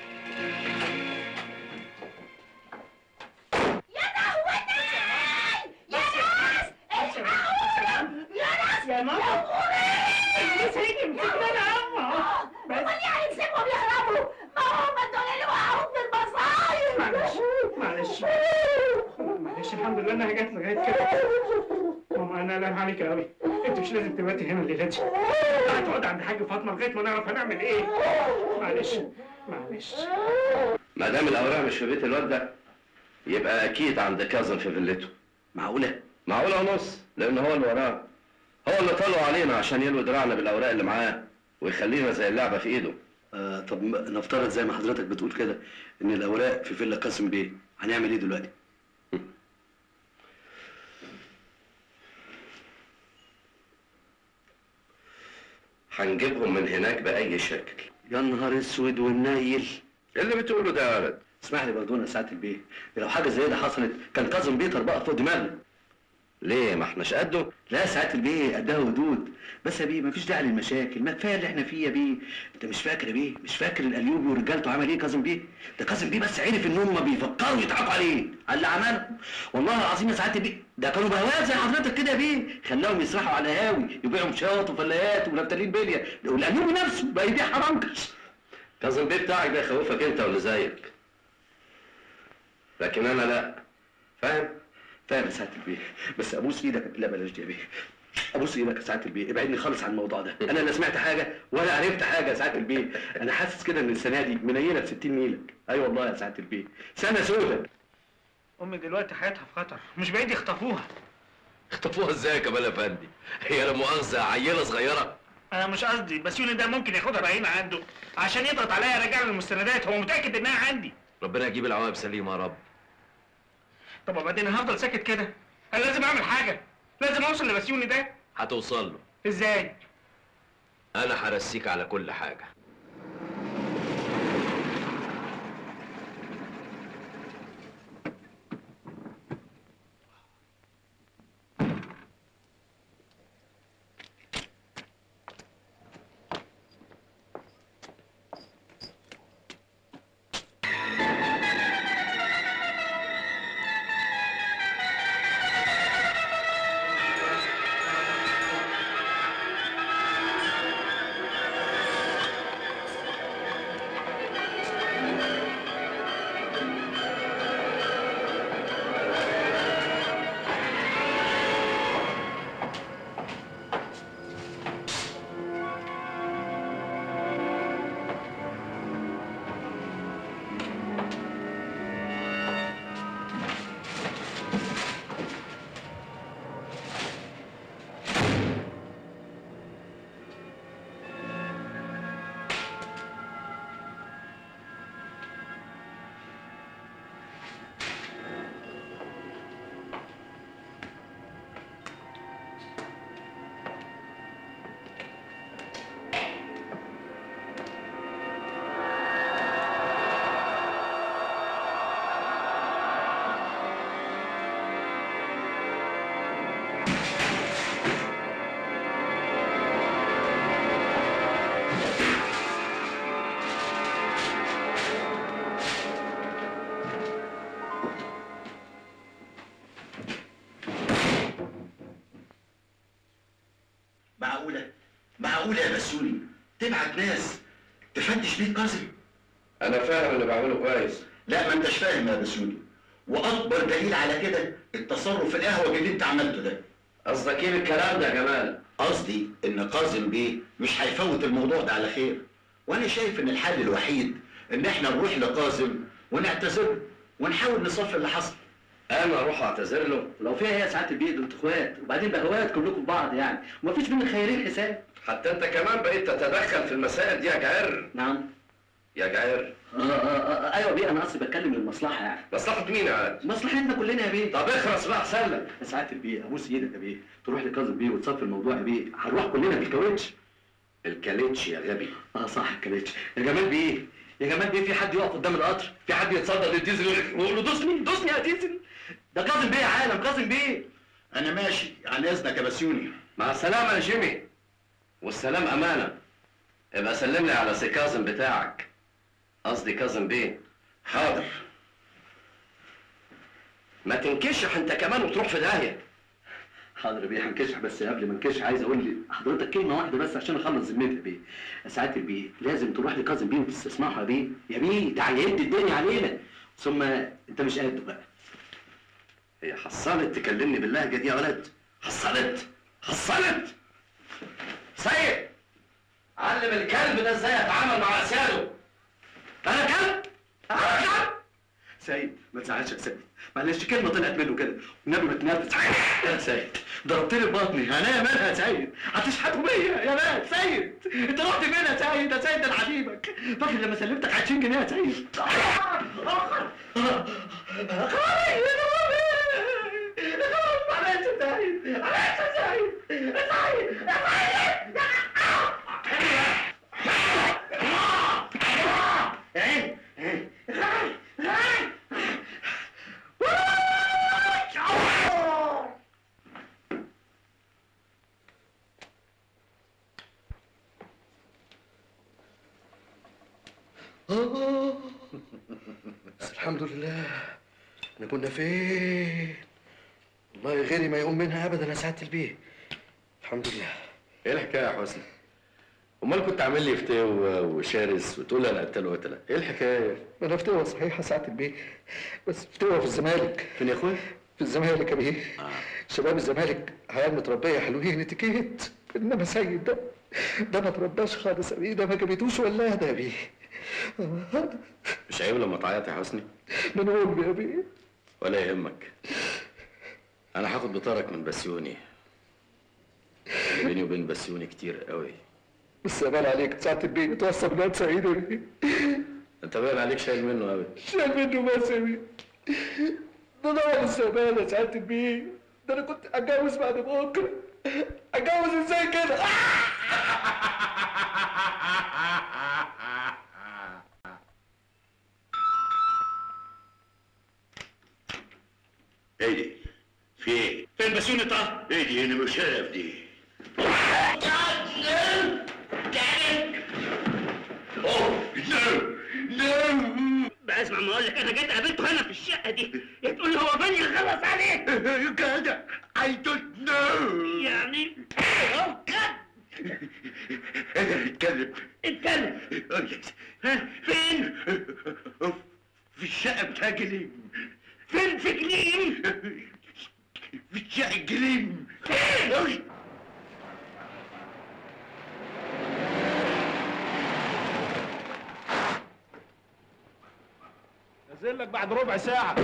يا ماما البوليس هيجي يمسكنا انا ياما امال يعني نسيبهم يهربوا ما هم دول اللي وقعوا في المصايب معلش معلش معلش الحمد لله انها جت لغايه كده ماما انا قلقان عليك قوي انت مش لازم تباتي هنا الليله دي هتقعد عند حاج فاطمه لغايه ما نعرف هنعمل ايه معلش معلش ما دام الاوراق مش في بيت الواد ده يبقى اكيد عند كاظم في فيلته معقوله معقوله ونص لان هو اللي وراه هو اللي طلعوا علينا عشان يلوي دراعنا بالاوراق اللي معاه ويخلينا زي اللعبه في ايده آه طب ما- نفترض زي ما حضرتك بتقول كده ان الاوراق في فيلا قاسم بيه هنعمل ايه دلوقتي هنجيبهم من هناك باي شكل يا نهار اسود ومنيل اللي بتقوله ده يا ولد اسمح لي برضه ساعة البيه لو حاجه زي دي حصلت كان كاظم بيه طربقه فوق دماغنا ليه ما احناش قده لا ساعات البيه قدها ودود بس يا بيه مفيش داعي للمشاكل ما كفايه اللي احنا فيه يا بيه انت مش فاكر يا بيه مش فاكر الايوبي ورجالته عمل ايه كاظم بيه ده كاظم بيه بس عرف ان هم بيفكروا يضحكوا عليه على اللي عمله والله العظيم يا ساعات البيه ده كانوا بهوات زي حضرتك كده يا بيه خلاهم يسرحوا على هاوي يبيعوا مشاط وفلايات ونفتالين بليه والايوبي نفسه بقى يبيع حرنكش كاظم بيه بتاعك ده يخوفك انت واللي زيك لكن انا لا فاهم فاهم يا ساعة البيه بس ابوس ايدك لا بلاش دي يا بيه ابص ايدك يا سعاده البيه ابعدني خالص عن الموضوع ده انا لا سمعت حاجه ولا عرفت حاجه يا سعاده البيه انا حاسس كده ان السنه دي منيله ب 60 نيله اي أيوة والله يا سعاده البيه سنه سودة امي دلوقتي حياتها في خطر مش بعيد يخطفوها اخطفوها ازاي يا كمال افندي هي لا مؤاخذه عيله صغيره انا مش قصدي بس يوني ده ممكن ياخدها بعينة عنده عشان يضغط عليا يرجع لي المستندات هو متاكد انها عندي ربنا يجيب العواقب سليمه يا رب طب وبعدين انا هفضل ساكت كده انا لازم اعمل حاجه لازم اوصل لبسيوني ده هتوصل له ازاي انا هرسيك على كل حاجه معقولة معقولة يا بسوني تبعت ناس تفتش بيت كاظم انا فاهم اللي بعمله كويس لا ما انتش فاهم يا بسوني واكبر دليل على كده التصرف الاهوج اللي انت عملته ده قصدك ايه بالكلام ده يا جمال قصدي ان كاظم بيه مش هيفوت الموضوع ده على خير وانا شايف ان الحل الوحيد ان احنا نروح لكاظم ونعتذر له ونحاول نصفي اللي حصل انا اروح اعتذر له لو فيها هي ساعات البيه دول اخوات وبعدين بقى هوايات كلكم في بعض يعني ومفيش بين الخيرين حساب حتى انت كمان بقيت تتدخل في المسائل دي يا جعر نعم يا جعر آه آه آه ايوه بيه انا قصدي بتكلم للمصلحه يعني مصلحة مين يا عاد؟ مصلحتنا كلنا يا بيه طب اخرس بقى سلم يا سعاده البيه ابوس ايدك يا بيه تروح لكاظم بيه وتصفي الموضوع يا بيه هنروح كلنا بالكاوتش الكاليتش يا غبي اه صح الكاوتش يا جمال بيه يا جمال بيه في حد يقف قدام القطر في حد يتصدر للديزل ويقول له دوسني دوسني يا ديزل ده كاظم بيه يا عالم كاظم بيه انا ماشي عن اذنك يا بسيوني مع السلامة يا جيمي والسلام أمانة ابقى سلم لي على سي كاظم بتاعك قصدي كاظم بيه حاضر ما تنكشح انت كمان وتروح في داهية حاضر يا بيه هنكشح بس قبل ما نكشح عايز اقول لي حضرتك كلمه واحده بس عشان اخلص ذمتي يا بيه يا سعاده البيه لازم تروح لكاظم بيه وتستسمعه يا بيه يا بيه ده هيهد الدنيا علينا ثم انت مش قده بقى هي حصلت تكلمني باللهجة دي يا ولد حصلت حصلت سيد علم الكلب ده ازاي يتعامل مع اسياده انا كلب انا كلب سيد ما تزعلش يا سيد معلش كلمه طلعت منه كده والنبي ما تنرفز يا سيد ضربتني في بطني انا مالها يا سيد هتشحتوا بيا يا مان سيد انت رحت فين يا سيد يا سيد انا حبيبك فاكر لما سلمتك 20 جنيه يا سيد معلش يا سيد معلش يا سيد يا سيد يا آه. بس الحمد لله احنا كنا فين والله غيري ما يقوم منها ابدا يا سعاده البيه الحمد لله ايه الحكايه يا حسني؟ امال كنت عامل لي فتوى وشارس وتقول لي انا قتل وقتله، ايه الحكايه؟ ما انا فتوى صحيح يا سعاده البيه بس فتوى في الزمالك فين يا اخويا؟ في في الزمالك يا بيه شباب الزمالك عيال متربيه حلوين اتيكيت انما سيد ده ده ما ترباش خالص يا بيه ده ما جابتوش ولاده يا بيه مش عيب لما تعيط يا حسني بنقول يا بيه ولا يهمك انا هاخد بطارك من بسيوني اللي بيني وبين بسيوني كتير قوي بس يا عليك ساعة البيه توصل الواد سعيد يا بيه انت باين عليك شايل منه قوي شايل منه بس يا بيه ده ده الزبالة يا سعادة البيه ده انا كنت اتجوز بعد بكره اتجوز ازاي كده ايه دي؟ في ايه؟ فين بسيوني طه؟ ايه دي؟ انا مش عارف دي بقى اسمع ما اقول لك انا جيت قابلته هنا في الشقه دي يا تقول لي هو فين يخلص عليك جدع I don't know يعني اتكلم اتكلم ها فين؟ في الشقة بتاع جليم فين في جليم؟ في الشقة جليم فين؟ نازل لك بعد ربع ساعة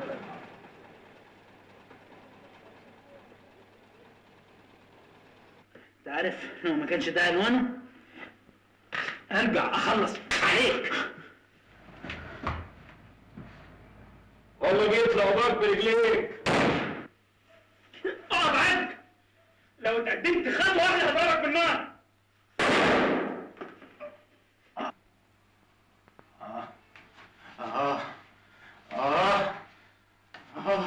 انت عارف لو ما كانش ده عنوانه ارجع اخلص عليك والله بيطلع وراك برجليك اقعد عنك لو اتقدمت خطوه واحده هضربك بالنار اه اه اه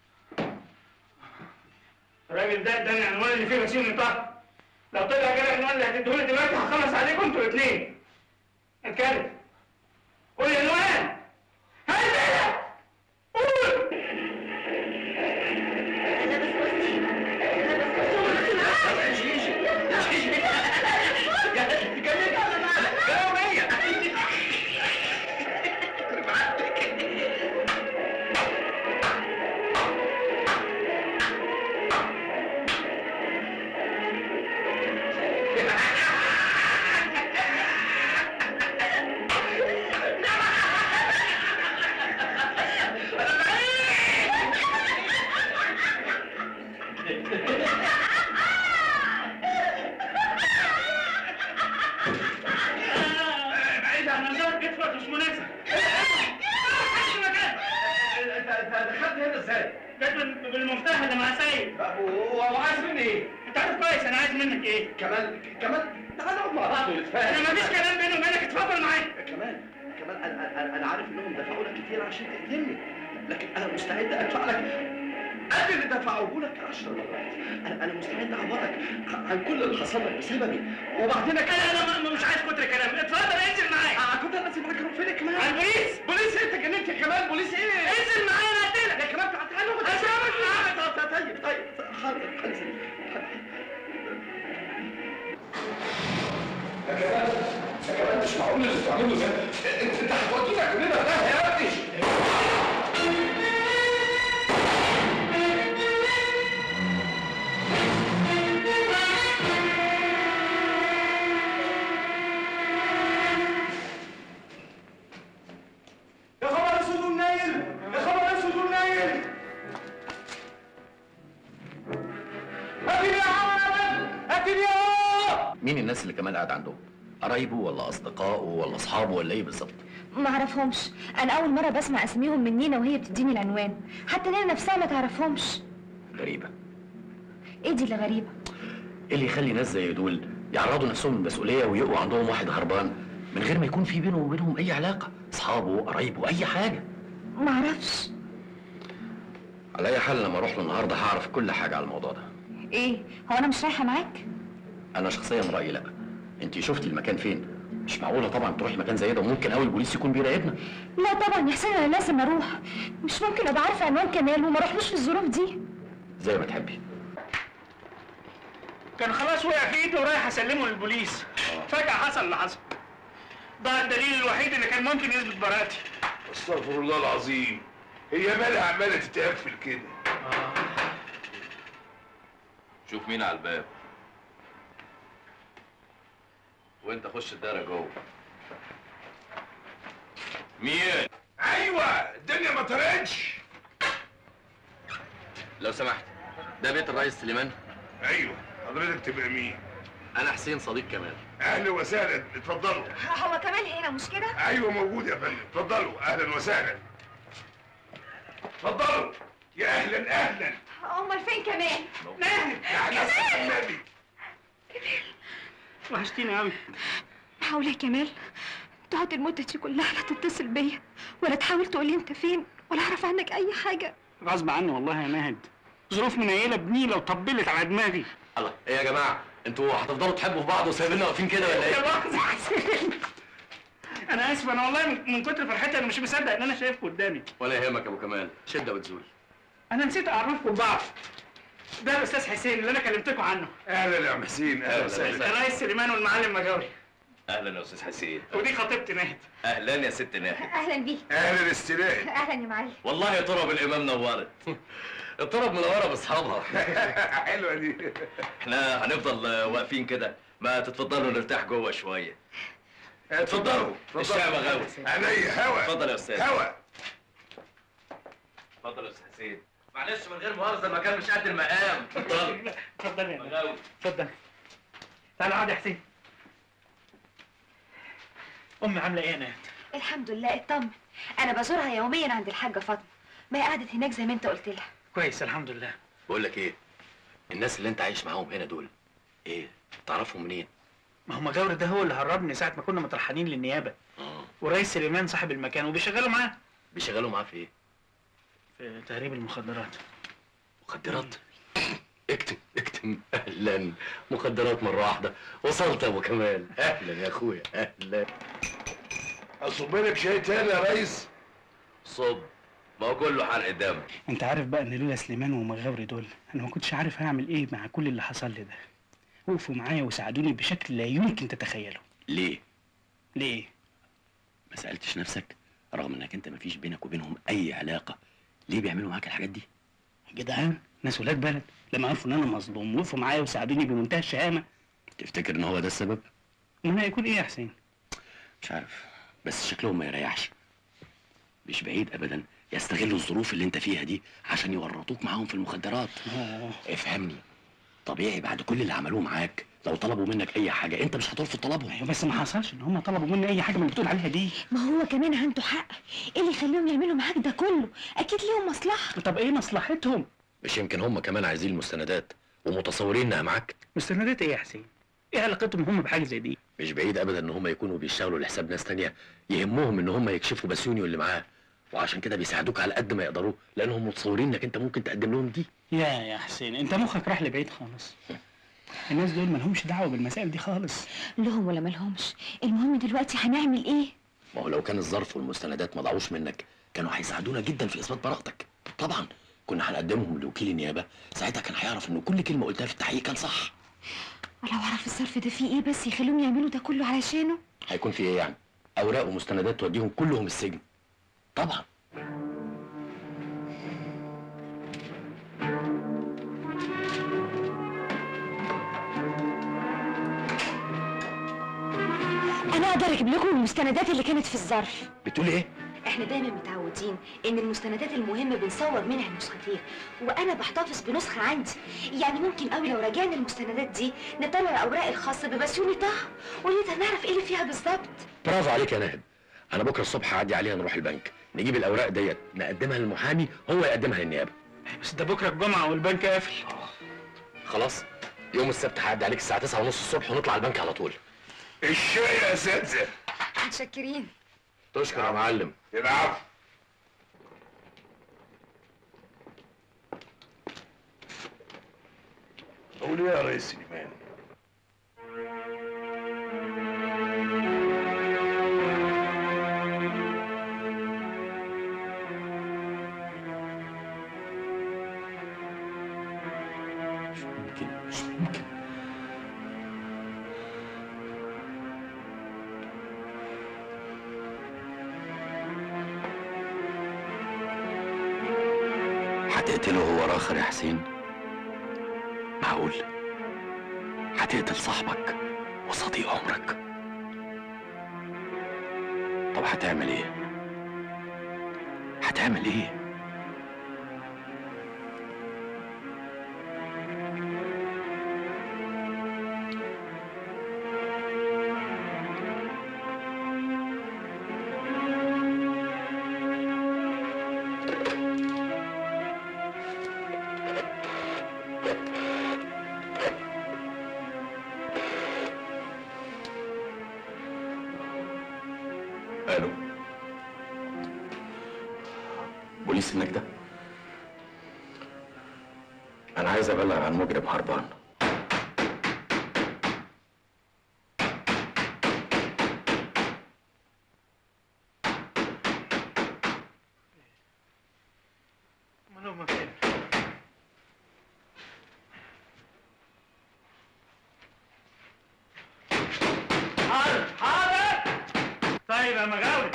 الراجل ده اداني العنوان اللي فيه بسيوني طه لو طلع كده العنوان اللي هتديهولي دلوقتي هخلص عليكم انتوا الاثنين اتكلم قول العنوان هل قول بعيد عن نظرك كتفك مش مناسب انت انت دخلت هنا ازاي؟ جت بال- بالمفتاح اللي مع سيد هو عايز مني ايه؟ انت عارف كويس انا عايز منك ايه؟ كمان كمان تعالى نقعد مع بعض ونتفاهم انا مفيش كلام بيني وبينك اتفضل معايا كمان كمان انا انا انا عارف انهم دفعوا لك كتير عشان تقتلني لكن انا مستعد ادفع لك قد اللي دفعوه لك 10 مرات انا انا مستعد اعوضك عن كل اللي حصل لك بسببي وبعدين انا انا ما- مش عايز كتر كلام اتفضل انزل معايا آه، كنت انزل معاك اروح فين كمان على البوليس بوليس إيه؟ انت جننت يا كمان بوليس ايه انزل معايا انا هقتلك يا كمان تعالى تعالى نقعد أسامح طيب طيب طيب حاضر انزل يا كمان يا كمان مش معقول اللي بتعمله ده انت انت هتودينا كلنا ده يا ابني يا خبر اسود ونايل يا خبر اسود ونايل هاتني يا عم هاتني يا مين الناس اللي كمال قاعد عندهم؟ قرايبه ولا اصدقائه ولا اصحابه ولا ايه بالظبط؟ ما اعرفهمش انا اول مره بسمع اساميهم من نينا وهي بتديني العنوان حتى نينا نفسها ما تعرفهمش غريبه ايه دي اللي غريبه ايه اللي يخلي ناس زي دول يعرضوا نفسهم للمسؤوليه ويقوا عندهم واحد هربان من غير ما يكون في بينه وبينهم اي علاقه اصحابه قرايبه اي حاجه ما اعرفش على اي حال لما اروح له النهارده هعرف كل حاجه على الموضوع ده ايه هو انا مش رايحه معاك انا شخصيا رايي لا انت شفتي المكان فين مش معقوله طبعا تروحي مكان زي ده وممكن قوي البوليس يكون بيراقبنا لا طبعا يا حسين انا لازم اروح مش ممكن ابقى عارفه عنوان كمال وما اروحلوش في الظروف دي زي ما تحبي كان خلاص وقع في ايدي ورايح اسلمه للبوليس فجأة حصل اللي حصل ده الدليل الوحيد اللي كان ممكن يثبت براءتي استغفر الله العظيم هي مالها عماله تتقفل كده شوف مين على الباب وانت خش الدارة جوه مين ايوه الدنيا ما طرقتش لو سمحت ده بيت الرئيس سليمان ايوه حضرتك تبقى مين انا حسين صديق كمال اهلا وسهلا اتفضلوا هو كمال هنا مش كده؟ ايوه موجود يا فندم اتفضلوا اهلا وسهلا اتفضلوا يا اهلا اهلا امال فين كمان؟ ماهر يعني النبي وحشتيني قوي معقول يا كمال تقعد المدة دي كلها لا تتصل بيا ولا تحاول تقولي انت فين ولا اعرف عنك اي حاجة غصب عني والله يا ماهد ظروف منيله بنيله وطبلت على دماغي الله ايه يا جماعه انتوا هتفضلوا تحبوا في بعض وسايبيننا واقفين كده ولا يا ايه مؤاخذة يا حسين انا اسف انا والله من من كتر فرحتي انا مش مصدق ان انا شايفكم قدامي ولا يهمك يا ابو كمال شده وتزول انا نسيت اعرفكم ببعض ده الاستاذ حسين اللي انا كلمتكم عنه اهلا يا عم حسين اهلا وسهلا الرئيس سليمان والمعلم مجاوري اهلا يا استاذ حسين ودي خطيبتي ناهد اهلا يا ست ناهد اهلا بيك اهلا استلام اهلا يا معلم والله يا ترى بالامام نورت الطرب منوره باصحابها حلوه دي احنا هنفضل آه، واقفين كده ما تتفضلوا نرتاح جوه شويه اتفضلوا الشعب غاوي عينيا هوا اتفضل يا استاذ هوا اتفضل يا استاذ حسين معلش من غير مؤاخذه المكان مش قد المقام اتفضل اتفضل يا غاوي اتفضل تعالى اقعد يا حسين امي عامله ايه يا ناهد الحمد لله اطمن انا بزورها يوميا عند الحاجه فاطمه ما هي قعدت هناك زي ما انت قلت لها كويس الحمد لله بقول لك ايه الناس اللي انت عايش معاهم هنا دول ايه تعرفهم منين ما هو مجاوري ده هو اللي هربني ساعه ما كنا مطرحانين للنيابه ورئيس سليمان صاحب المكان وبيشغلوا معاه بيشغلوا معاه في ايه في تهريب المخدرات مخدرات اكتم اكتم اهلا مخدرات مره واحده وصلت يا ابو كمال اهلا يا اخويا اهلا اصب لك شاي تاني يا ريس صب ما هو كله حرق دم انت عارف بقى ان لولا سليمان ومغاوري دول انا ما كنتش عارف هعمل ايه مع كل اللي حصل لي ده وقفوا معايا وساعدوني بشكل لا يمكن تتخيله ليه؟ ليه ما سألتش نفسك رغم انك انت مفيش بينك وبينهم اي علاقة ليه بيعملوا معاك الحاجات دي؟ جدعان ناس ولاد بلد لما عرفوا ان انا مظلوم وقفوا معايا وساعدوني بمنتهى الشهامه تفتكر ان هو ده السبب؟ امال هيكون ايه يا حسين مش عارف بس شكلهم ما يريحش مش بعيد ابدا يستغلوا الظروف اللي انت فيها دي عشان يورطوك معاهم في المخدرات افهمني طبيعي بعد كل اللي عملوه معاك لو طلبوا منك اي حاجه انت مش هترفض طلبهم ايوه بس ما حصلش ان هم طلبوا مني اي حاجه من اللي بتقول عليها دي ما هو كمان عنده حق ايه اللي يخليهم يعملوا معاك ده كله اكيد ليهم مصلحة طب ايه مصلحتهم مش يمكن هم كمان عايزين المستندات ومتصورين انها معاك مستندات ايه يا حسين ايه علاقتهم هم بحاجه زي دي مش بعيد ابدا ان هم يكونوا بيشتغلوا لحساب ناس تانية يهمهم ان هم يكشفوا بسيوني واللي معاه وعشان كده بيساعدوك على قد ما يقدروا لانهم متصورين انك انت ممكن تقدم لهم دي يا يا حسين انت مخك راح لبعيد خالص الناس دول مالهمش دعوه بالمسائل دي خالص لهم ولا مالهمش المهم دلوقتي هنعمل ايه ما هو لو كان الظرف والمستندات ما ضاعوش منك كانوا هيساعدونا جدا في اثبات براءتك طبعا كنا هنقدمهم لوكيل النيابه ساعتها كان هيعرف ان كل كلمه قلتها في التحقيق كان صح ولو اعرف الصرف ده فيه ايه بس يخليهم يعملوا ده كله علشانه هيكون في ايه يعني اوراق ومستندات توديهم كلهم السجن طبعا انا اقدر اجيب لكم المستندات اللي كانت في الظرف بتقولي ايه احنا دايما متعودين ان المستندات المهمه بنصور منها نسختين وانا بحتفظ بنسخه عندي يعني ممكن قوي لو راجعنا المستندات دي نطلع الاوراق الخاصه ببسيوني طه ونقدر نعرف ايه اللي فيها بالظبط برافو عليك يا ناهد انا بكره الصبح هعدي عليها نروح البنك نجيب الاوراق ديت نقدمها للمحامي هو يقدمها للنيابه بس ده بكره الجمعه والبنك قافل خلاص يوم السبت هعدي عليك الساعه 9 ونص الصبح ونطلع البنك على طول الشاي يا اساتذه متشكرين تشكر يا معلم العفو قول ايه يا ريس سليمان مش ممكن مش ممكن هتقتله هو راخر يا حسين معقول هتقتل صاحبك وصديق عمرك طب هتعمل ايه هتعمل ايه الو بوليس النجدة انا عايز ابلغ عن مجرم هربان امال هم فين؟ حاضر حاضر طيب يا مغاوري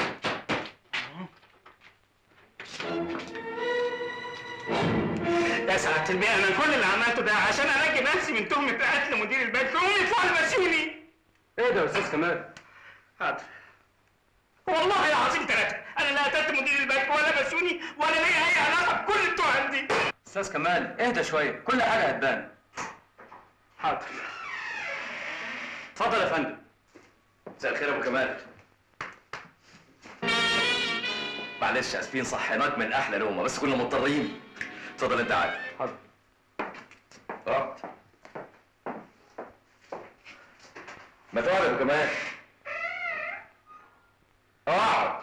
يا سعادة البيه انا كل اللي عملته ده عشان انجي نفسي من تهمة قتل مدير البنك هم يطلعوا يمشوني ايه ده يا استاذ كمال حاضر والله العظيم ثلاثة انا لا قتلت مدير البنك ولا بسوني ولا ليا اي علاقة بكل التهم دي استاذ كمال اهدى شويه كل حاجه هتبان حاضر اتفضل يا فندم مساء الخير يا ابو كمال معلش اسفين صحيناك من احلى نومه بس كنا مضطرين اتفضل انت عادي حاضر اقعد ما تقعد يا ابو كمال اقعد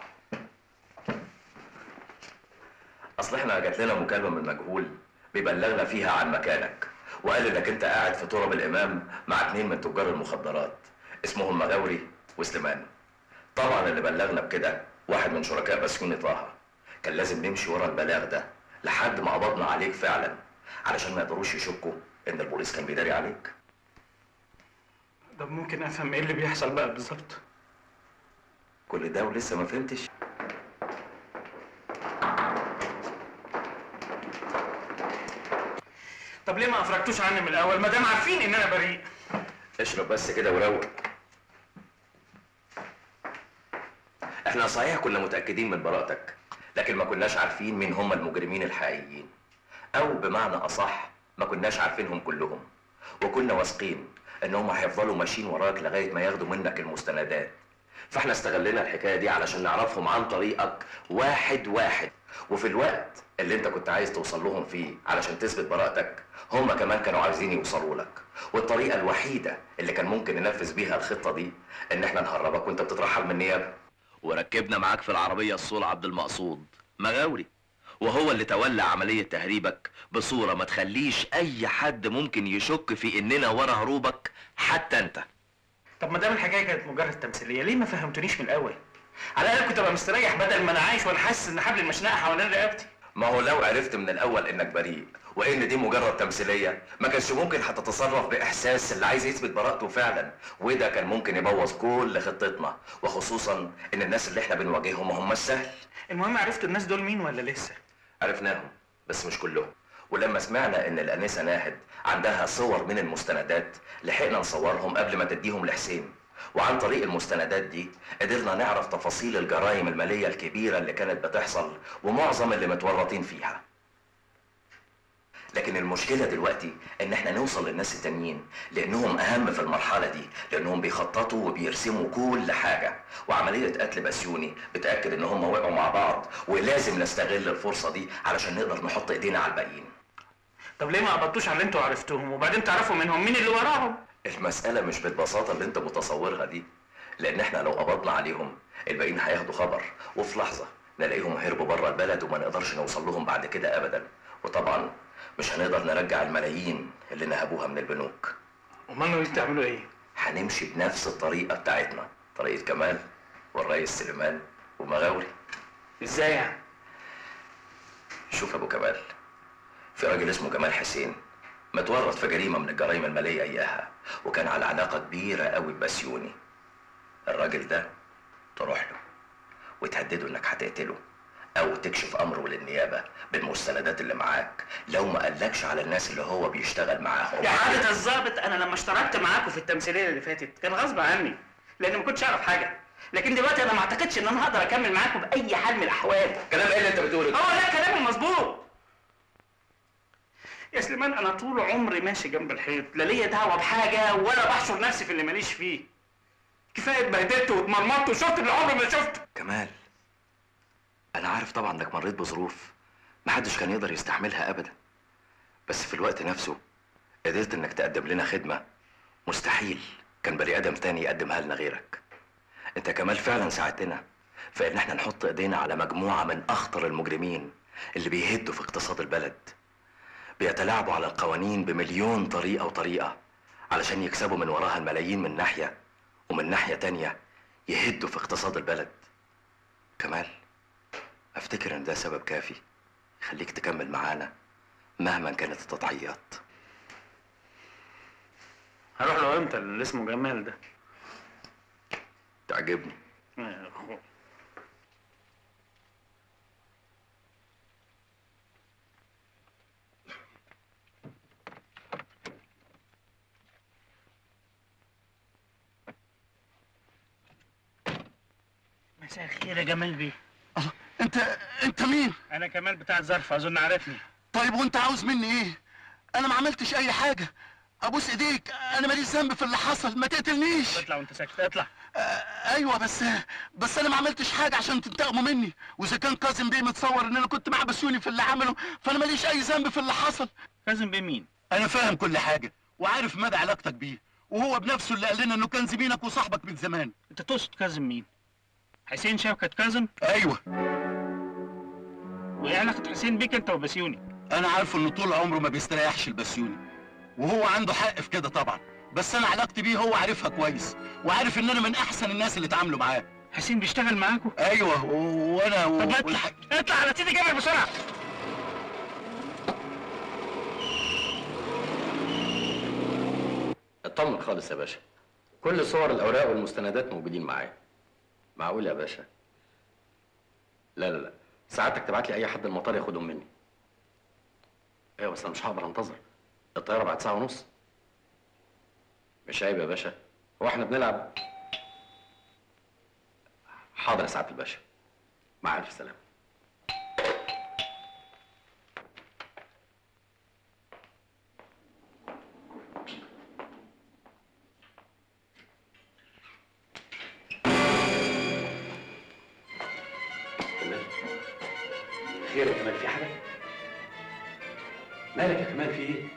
اصل احنا جات لنا مكالمه من مجهول بيبلغنا فيها عن مكانك وقال انك انت قاعد في تراب الامام مع اتنين من تجار المخدرات اسمهم مغاوري وسليمان طبعا اللي بلغنا بكده واحد من شركاء بسيوني طه كان لازم نمشي ورا البلاغ ده لحد ما قبضنا عليك فعلا علشان ما يقدروش يشكوا ان البوليس كان بيداري عليك طب ممكن افهم ايه اللي بيحصل بقى بالظبط كل ده ولسه ما فهمتش طب ليه ما افرجتوش عني من الاول ما دام عارفين ان انا بريء اشرب بس كده وروق احنا صحيح كنا متأكدين من براءتك لكن ما كناش عارفين مين هم المجرمين الحقيقيين او بمعنى اصح ما كناش عارفينهم كلهم وكنا واثقين انهم هيفضلوا ماشيين وراك لغايه ما ياخدوا منك المستندات فاحنا استغلينا الحكايه دي علشان نعرفهم عن طريقك واحد واحد وفي الوقت اللي انت كنت عايز توصل لهم فيه علشان تثبت براءتك هم كمان كانوا عايزين يوصلوا لك والطريقه الوحيده اللي كان ممكن ننفذ بيها الخطه دي ان احنا نهربك وانت بتترحل من النيابه وركبنا معاك في العربيه الصول عبد المقصود مغاوري وهو اللي تولى عمليه تهريبك بصوره ما تخليش اي حد ممكن يشك في اننا ورا هروبك حتى انت طب ما دام الحكايه كانت مجرد تمثيليه ليه ما فهمتونيش من الاول على الاقل كنت ابقى مستريح بدل ما انا عايش وانا حاسس ان حبل المشنقه حوالين رقبتي ما هو لو عرفت من الاول انك بريء وان دي مجرد تمثيليه ما كانش ممكن هتتصرف باحساس اللي عايز يثبت براءته فعلا وده كان ممكن يبوظ كل خطتنا وخصوصا ان الناس اللي احنا بنواجههم هم السهل المهم عرفتوا الناس دول مين ولا لسه عرفناهم بس مش كلهم ولما سمعنا ان الانسه ناهد عندها صور من المستندات لحقنا نصورهم قبل ما تديهم لحسين وعن طريق المستندات دي قدرنا نعرف تفاصيل الجرائم الماليه الكبيره اللي كانت بتحصل ومعظم اللي متورطين فيها لكن المشكلة دلوقتي إن إحنا نوصل للناس التانيين لأنهم أهم في المرحلة دي لأنهم بيخططوا وبيرسموا كل حاجة وعملية قتل بسيوني بتأكد إن هم وقعوا مع بعض ولازم نستغل الفرصة دي علشان نقدر نحط إيدينا على الباقيين طب ليه ما قبضتوش على اللي انتوا عرفتوهم وبعدين تعرفوا منهم مين اللي وراهم المسألة مش بالبساطة اللي أنت متصورها دي لأن إحنا لو قبضنا عليهم الباقيين هياخدوا خبر وفي لحظة نلاقيهم هربوا بره البلد وما نقدرش نوصل لهم بعد كده أبدا وطبعا مش هنقدر نرجع الملايين اللي نهبوها من البنوك امال ناويين تعملوا ايه؟ هنمشي بنفس الطريقة بتاعتنا طريقة كمال والريس سليمان ومغاوري ازاي يعني؟ شوف يا ابو كمال في راجل اسمه جمال حسين متورط في جريمة من الجرائم المالية إياها وكان على علاقة كبيرة قوي ببسيوني الراجل ده تروح له وتهدده انك هتقتله او تكشف امره للنيابه بالمستندات اللي معاك لو ما قالكش على الناس اللي هو بيشتغل معاهم يا عادة الظابط انا لما اشتركت معاكم في التمثيليه اللي فاتت كان غصب عني لان ما كنتش اعرف حاجه لكن دلوقتي انا ما اعتقدش ان انا هقدر اكمل معاكم باي حال من الاحوال كلام ايه اللي انت بتقوله ده؟ اه لا كلامي مظبوط يا سليمان انا طول عمري ماشي جنب الحيط لا ليا دعوه بحاجه ولا بحشر نفسي في اللي ماليش فيه كفايه اتبهدلت واتمرمطت وشفت اللي عمري ما شفته كمال انا عارف طبعا انك مريت بظروف محدش كان يقدر يستحملها ابدا بس في الوقت نفسه قدرت انك تقدم لنا خدمه مستحيل كان بني ادم تاني يقدمها لنا غيرك انت كمال فعلا ساعدتنا في ان احنا نحط ايدينا على مجموعه من اخطر المجرمين اللي بيهدوا في اقتصاد البلد بيتلاعبوا على القوانين بمليون طريقه وطريقه علشان يكسبوا من وراها الملايين من ناحيه ومن ناحيه تانيه يهدوا في اقتصاد البلد كمال افتكر ان ده سبب كافي يخليك تكمل معانا مهما كانت التضحيات هروح له امتى اللي اسمه جمال ده تعجبني مساء الخير يا جمال بيه انت انت مين؟ انا كمال بتاع الظرف اظن عارفني طيب وانت عاوز مني ايه؟ انا ما عملتش اي حاجه ابوس ايديك انا ماليش ذنب في اللي حصل ما تقتلنيش اطلع وانت ساكت اطلع آه ايوه بس بس انا ما عملتش حاجه عشان تنتقموا مني واذا كان كاظم بيه متصور ان انا كنت مع بسيوني في اللي عمله فانا ماليش اي ذنب في اللي حصل كاظم بيه مين انا فاهم كل حاجه وعارف مدى علاقتك بيه وهو بنفسه اللي قال لنا انه كان زميلك وصاحبك من زمان انت تقصد كاظم مين حسين شوكت كاظم ايوه وايه علاقه حسين بيك انت وبسيوني انا عارفه انه طول عمره ما بيستريحش البسيوني وهو عنده حق في كده طبعا بس انا علاقتي بيه هو عارفها كويس وعارف ان انا من احسن الناس اللي اتعاملوا معاه حسين بيشتغل معاكم ايوه و- وانا و... طب اطلع والح... اطلع على سيدي جابر بسرعه اطمن خالص يا باشا كل صور الاوراق والمستندات موجودين معايا معقول يا باشا لا لا لا ساعتك تبعت لي اي حد المطار ياخدهم مني ايوه بس انا مش هقدر انتظر الطياره بعد ساعه ونص مش عيب يا باشا هو احنا بنلعب حاضر يا سعاده الباشا مع الف سلامه خير يا كمال في حاجه؟ مالك يا كمال في ايه؟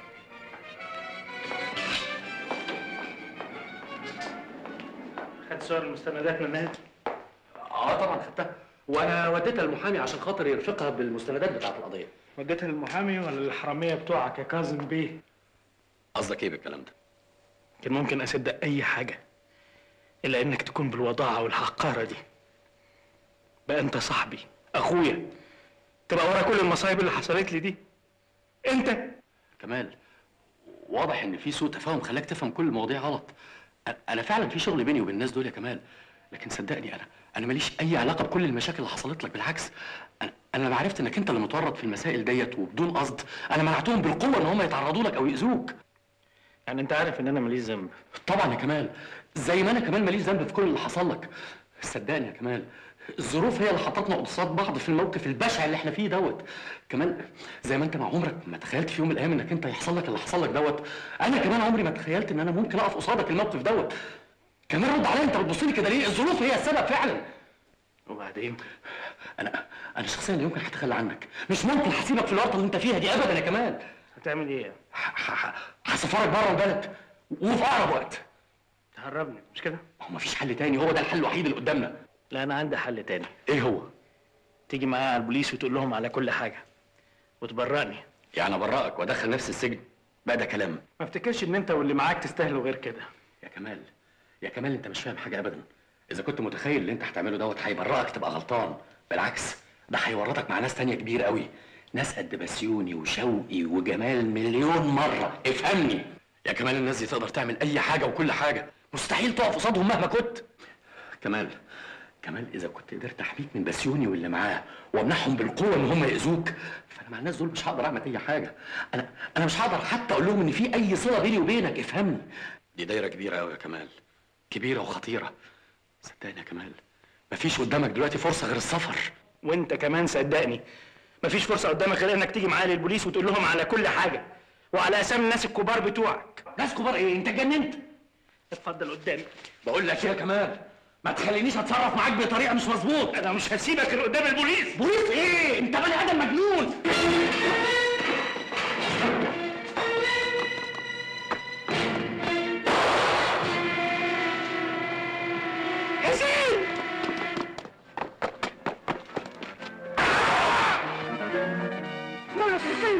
خدت صور المستندات من نهاية اه طبعا خدتها وانا وديتها للمحامي عشان خاطر يرفقها بالمستندات بتاعت القضيه وديتها للمحامي ولا للحراميه بتوعك يا كاظم بيه قصدك ايه بالكلام ده كان ممكن اصدق اي حاجه الا انك تكون بالوضاعه والحقاره دي بقى انت صاحبي اخويا تبقى ورا كل المصايب اللي حصلت لي دي انت كمال واضح ان في سوء تفاهم خلاك تفهم كل المواضيع غلط أ- انا فعلا في شغل بيني وبين الناس دول يا كمال لكن صدقني انا انا ماليش اي علاقه بكل المشاكل اللي حصلت لك بالعكس انا انا لما عرفت انك انت اللي متورط في المسائل ديت وبدون قصد انا منعتهم بالقوه ان هم يتعرضوا لك او ياذوك يعني انت عارف ان انا ماليش ذنب طبعا يا كمال زي ما انا كمان ماليش ذنب في كل اللي حصل لك صدقني يا كمال الظروف هي اللي حطتنا قصاد بعض في الموقف البشع اللي احنا فيه دوت كمان زي ما انت مع عمرك ما تخيلت في يوم من الايام انك انت يحصل لك اللي حصل لك دوت انا كمان عمري ما تخيلت ان انا ممكن اقف قصادك الموقف دوت كمان رد عليا انت بتبص لي كده ليه الظروف هي السبب فعلا وبعدين انا انا شخصيا لا يمكن هتخلى عنك مش ممكن هسيبك في الورطه اللي انت فيها دي ابدا يا كمال هتعمل ايه هسفرك بره البلد وفي اقرب وقت تهربني مش كده هو مفيش حل تاني هو ده الحل الوحيد اللي قدامنا لا انا عندي حل تاني ايه هو تيجي معايا على البوليس وتقول لهم على كل حاجه وتبرئني يعني ابرئك وادخل نفسي السجن بقى ده كلام ما افتكرش ان انت واللي معاك تستاهلوا غير كده يا كمال يا كمال انت مش فاهم حاجه ابدا اذا كنت متخيل اللي انت هتعمله دوت هيبرئك تبقى غلطان بالعكس ده هيورطك مع ناس تانية كبير قوي ناس قد بسيوني وشوقي وجمال مليون مره افهمني يا كمال الناس دي تقدر تعمل اي حاجه وكل حاجه مستحيل تقف قصادهم مهما كنت كمال كمان اذا كنت قدرت احميك من بسيوني واللي معاه وامنعهم بالقوه ان هم ياذوك فانا مع الناس دول مش هقدر اعمل اي حاجه انا انا مش هقدر حتى اقول لهم ان في اي صله بيني وبينك افهمني دي دايره كبيره قوي يا كمال كبيره وخطيره صدقني يا كمال مفيش قدامك دلوقتي فرصه غير السفر وانت كمان صدقني مفيش فرصه قدامك غير انك تيجي معايا للبوليس وتقول لهم على كل حاجه وعلى اسامي الناس الكبار بتوعك ناس كبار ايه انت اتجننت اتفضل قدامي بقول لك ايه يا كمال ما تخلينيش اتصرف معاك بطريقه مش مظبوط انا مش هسيبك غير قدام البوليس بوليس ايه انت بني ادم مجنون حسين حسين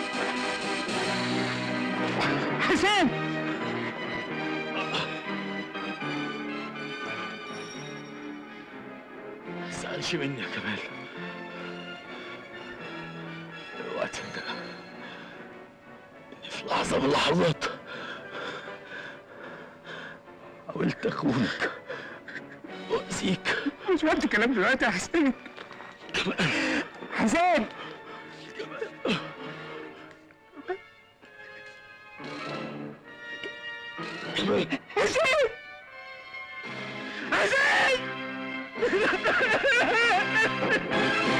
حسين ما تزعلش مني يا كمال اوعى تصدق اني في لحظه من اللحظات حاولت اخونك واذيك مش وقت كلام دلوقتي يا حسين حسين حسين حسين